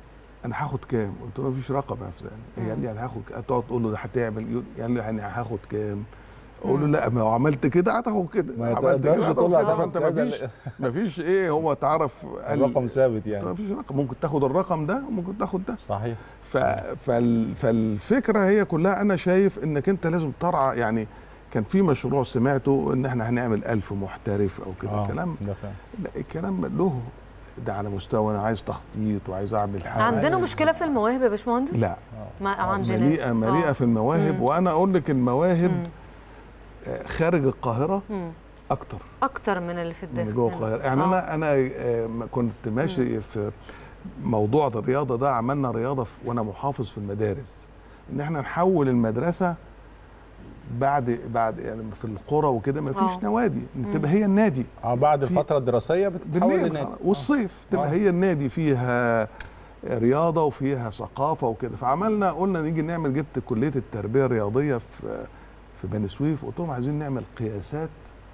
انا هاخد كام قلت له مفيش رقم يا فلان قال لي يعني هاخد ك- تقعد تقول له ده هتعمل يقول- يعني يعني هاخد كام اقول له لا ما هو عملت كده هتاخد كده ما عملت تقدرش كده تقول له هتاخد كده. هتاخد فانت كذا. مفيش مفيش ايه هو تعرف قال الرقم ثابت ما يعني فيش رقم ممكن تاخد الرقم ده وممكن تاخد ده صحيح ف... فال... فالفكره هي كلها انا شايف انك انت لازم ترعى يعني كان في مشروع سمعته ان احنا هنعمل ألف محترف او كده آه، كلام ده فعلا لا الكلام له ده على مستوى انا عايز تخطيط وعايز اعمل حاجه عندنا مشكله في المواهب يا باشمهندس لا ما عندنا مليئه مليئه في المواهب مم. وانا اقول لك المواهب مم. آه، خارج القاهره مم. اكتر اكتر من اللي في الداخل من جوه هنا. القاهره يعني آه. انا انا آه، ما كنت ماشي في موضوع الرياضه ده عملنا رياضه في وانا محافظ في المدارس ان احنا نحول المدرسه بعد بعد يعني في القرى وكده ما آه. فيش نوادي تبقى هي النادي اه بعد في- الفتره الدراسيه بتتحول بالليل لنادي خلاص. والصيف تبقى آه. هي النادي فيها رياضه وفيها ثقافه وكده فعملنا قلنا نيجي نعمل جبت كليه التربيه الرياضيه في في بني سويف قلت لهم عايزين نعمل قياسات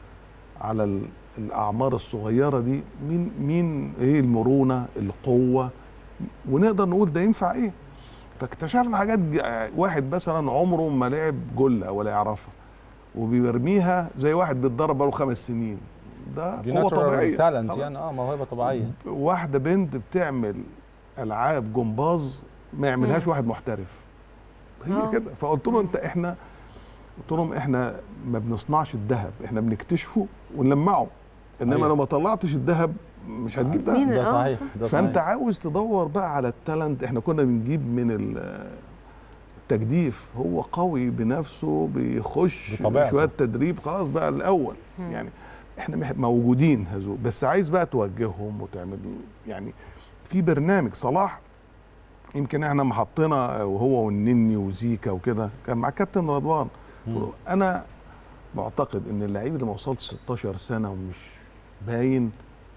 على ال- الاعمار الصغيره دي مين مين ايه المرونه القوه ونقدر نقول ده ينفع ايه فاكتشفنا حاجات ج- واحد مثلا عمره ما لعب جله ولا يعرفها وبيرميها زي واحد بيتدرب بقاله خمس سنين ده دي قوه طبيعيه تالنت خلاص. يعني اه موهبه طبيعيه واحده بنت بتعمل العاب جمباز ما يعملهاش مم. واحد محترف هي آه. كده فقلت له انت احنا قلت لهم احنا ما بنصنعش الذهب احنا بنكتشفه ونلمعه انما أيوة. لو ما طلعتش الذهب مش هتجيب مين؟ ذهب ده آه، صحيح صح. ده فانت صحيح عاوز تدور بقى على التالنت احنا كنا بنجيب من ال- التجديف هو قوي بنفسه بيخش بطبيعته. شويه تدريب خلاص بقى الاول مم. يعني احنا مح- موجودين هذول بس عايز بقى توجههم وتعمل يعني في برنامج صلاح يمكن احنا محطنا وهو والنني وزيكا وكده كان مع كابتن رضوان مم. انا معتقد ان اللعيب اللي ما وصلش 16 سنه ومش باين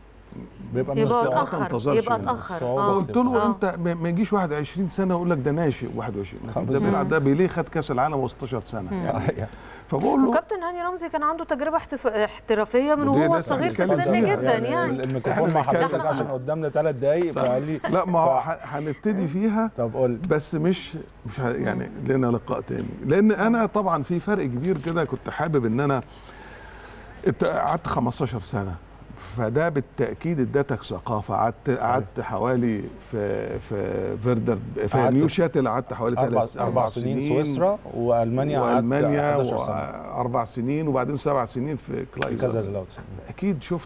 بيبقى من يبقى الصعوبة. ما اتاخر تنتظرش يبقى منه. اتاخر الصعوبة. اه فقلت له آه. انت ما ما يجيش واحد 20 سنه يقول لك ده ناشئ 21 ما في- ده بالظبط. بيلعب ده بيليه خد كاس العالم و16 سنه مم. يعني صحيح. فبقول له وكابتن هاني رمزي كان عنده تجربه احتف... احترافيه من ودي وهو لسه صغير في هنتكلم السن فيها. جدا يعني الميكروفون مع إحنا حضرتك بنتكلم. عشان قدامنا ثلاث دقايق فقال لي لا ما هو ف- ح- هنبتدي فيها طب قول بس مش مش ه- يعني لنا لقاء تاني لان انا طبعا في فرق كبير كده كنت حابب ان انا ات- قعدت 15 سنه فده بالتاكيد ادتك ثقافه قعدت قعدت حوالي في في فيردر في قعدت نيو شاتل قعدت حوالي اربع ثلاث اربع سنين سويسرا والمانيا قعدت والمانيا 11 سنه واربع سنين وبعدين سبع سنين في في كلايزر كازازلاوتر اكيد شفت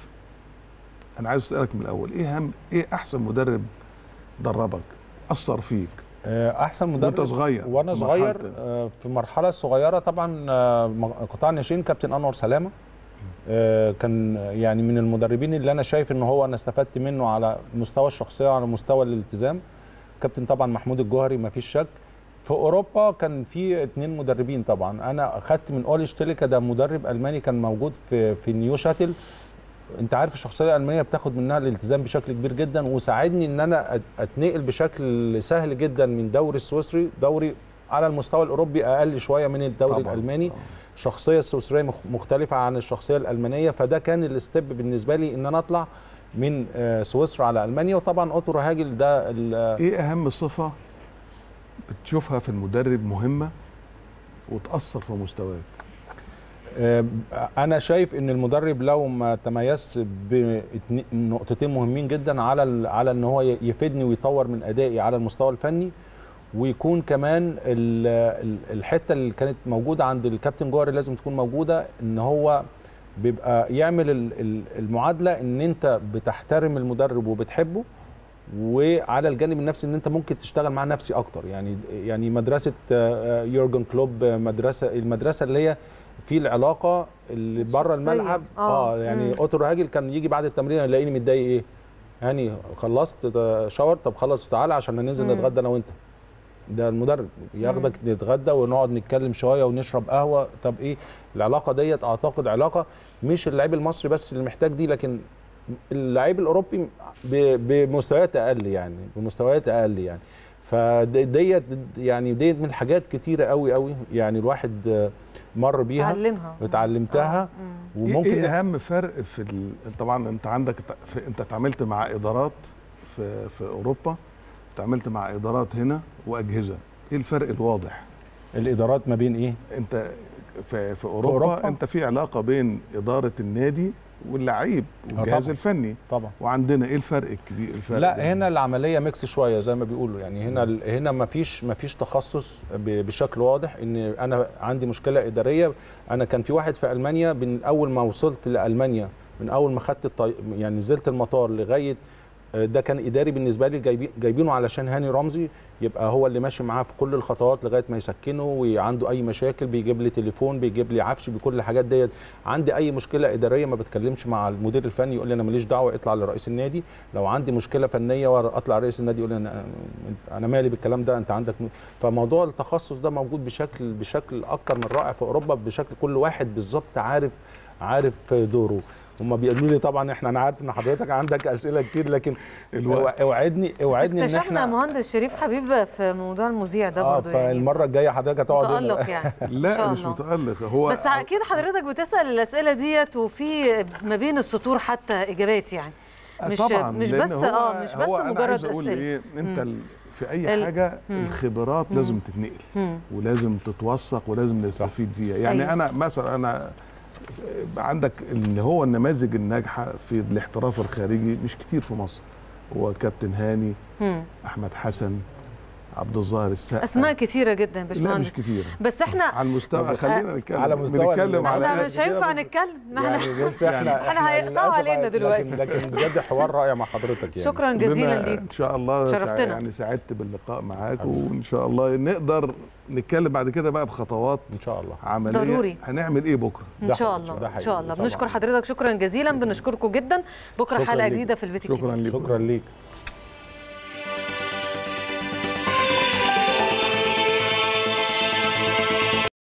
انا عايز اسالك من الاول ايه اهم ايه احسن مدرب دربك اثر فيك آه، احسن مدرب وانت صغير وانا في صغير مرحلة- آه، في المرحله الصغيره طبعا آه، م- قطاع الناشئين كابتن انور سلامه آه، كان يعني من المدربين اللي انا شايف ان هو انا استفدت منه على مستوى الشخصيه وعلى مستوى الالتزام كابتن طبعا محمود الجوهري ما فيش شك في اوروبا كان في اتنين مدربين طبعا انا اخدت من اولي شتيليكا ده مدرب الماني كان موجود في في نيو شاتل انت عارف الشخصيه الالمانيه بتاخد منها الالتزام بشكل كبير جدا وساعدني ان انا أت- اتنقل بشكل سهل جدا من دوري السويسري دوري على المستوى الاوروبي اقل شويه من الدوري طبعاً. الالماني الشخصيه السويسريه مخ- مختلفه عن الشخصيه الالمانيه فده كان الستيب بالنسبه لي ان انا اطلع من آه، سويسرا على المانيا وطبعا اوتو رهاجل ده ال- ايه اهم صفه بتشوفها في المدرب مهمه وتاثر في مستواك آه، انا شايف ان المدرب لو ما تميزش بنقطتين مهمين جدا على ال- على ان هو ي- يفيدني ويطور من ادائي على المستوى الفني ويكون كمان ال- ال- الحته اللي كانت موجوده عند الكابتن جوهري لازم تكون موجوده ان هو بيبقى يعمل ال- ال- المعادله ان انت بتحترم المدرب وبتحبه وعلى الجانب النفسي ان انت ممكن تشتغل مع نفسي اكتر يعني يعني مدرسه آه، آه، يورجن كلوب آه، مدرسه المدرسه اللي هي في العلاقه اللي بره الشخصية. الملعب آه. اه يعني مم. اوتو راجل كان يجي بعد التمرين يلاقيني متضايق ايه هاني خلصت ده شاور طب خلص تعالى عشان ننزل مم. نتغدى انا وانت ده المدرب ياخدك نتغدى ونقعد نتكلم شويه ونشرب قهوه طب ايه العلاقه ديت اعتقد علاقه مش اللعيب المصري بس اللي محتاج دي لكن اللعيب الاوروبي ب- بمستويات اقل يعني بمستويات اقل يعني فديت يعني ديت من حاجات كتيره قوي قوي يعني الواحد آه، مر بيها تعلمها وتعلمتها آه. مم. وممكن ايه اهم فرق في ال... طبعا انت عندك في... انت اتعاملت مع ادارات في في اوروبا اتعاملت مع ادارات هنا واجهزه ايه الفرق الواضح الادارات ما بين ايه انت في, في أوروبا, أوروبا؟ انت في علاقه بين اداره النادي واللعيب والجهاز طبعا. الفني طبعا وعندنا ايه الفرق الكبير الفرق لا ده؟ هنا العمليه ميكس شويه زي ما بيقولوا يعني هنا هنا ما فيش ما فيش تخصص ب- بشكل واضح ان انا عندي مشكله اداريه انا كان في واحد في المانيا من اول ما وصلت لالمانيا من اول ما خدت الطي... يعني نزلت المطار لغايه آه، ده كان اداري بالنسبه لي جايبين جايبينه علشان هاني رمزي يبقى هو اللي ماشي معاه في كل الخطوات لغايه ما يسكنه وعنده اي مشاكل بيجيب لي تليفون بيجيب لي عفش بكل الحاجات ديت عندي اي مشكله اداريه ما بتكلمش مع المدير الفني يقول لي انا ماليش دعوه اطلع لرئيس النادي لو عندي مشكله فنيه واطلع رئيس النادي يقول لي انا انا مالي بالكلام ده انت عندك م... فموضوع التخصص ده موجود بشكل بشكل اكتر من رائع في اوروبا بشكل كل واحد بالظبط عارف عارف دوره هم بيقولوا لي طبعا احنا انا عارف ان حضرتك عندك اسئله كتير لكن الوقت. اوعدني اوعدني ان اكتشفنا احنا مهندس شريف حبيب في موضوع المذيع ده اه برضه يعني فالمره الجايه حضرتك هتقعد هنا. متألق يعني إن شاء لا مش الله. متالق هو بس اكيد حضرتك بتسال الاسئله ديت وفي ما بين السطور حتى اجابات يعني مش طبعا مش لأن بس هو اه مش بس هو أنا مجرد عايز اقول اسئله ايه انت مم. ال- في اي ال- حاجه مم. الخبرات لازم تتنقل مم. ولازم تتوثق ولازم نستفيد فيها يعني أيوة. انا مثلا انا عندك اللي هو النماذج الناجحه في الاحتراف الخارجي مش كتير في مصر هو كابتن هاني مم. احمد حسن عبد الظاهر السقا اسماء كتيره جدا لا باشمهندس مش كتير بس احنا على المستوى خلينا نتكلم على مستوى بنتكلم ال- على احنا على- مش هينفع بس- نتكلم ما احنا يعني بس احنا إحنا هيقطعوا للأسف علينا لكن- دلوقتي. لكن بجد حوار رائع مع حضرتك يعني شكرا جزيلا كلنا ليك ان شاء الله سع- شرفتنا. يعني سعدت باللقاء معاك حبيبي. وان شاء الله نقدر نتكلم بعد كده بقى بخطوات ان شاء الله عمليه ضروري. هنعمل ايه بكره ان ده شاء حقيقي، الله ده ان شاء حقيقي الله طبعاً. بنشكر حضرتك شكرا جزيلا بنشكركم جدا بكره شكراً حلقه ليك. جديده في البيت الكبير شكرا لكم شكرا ليك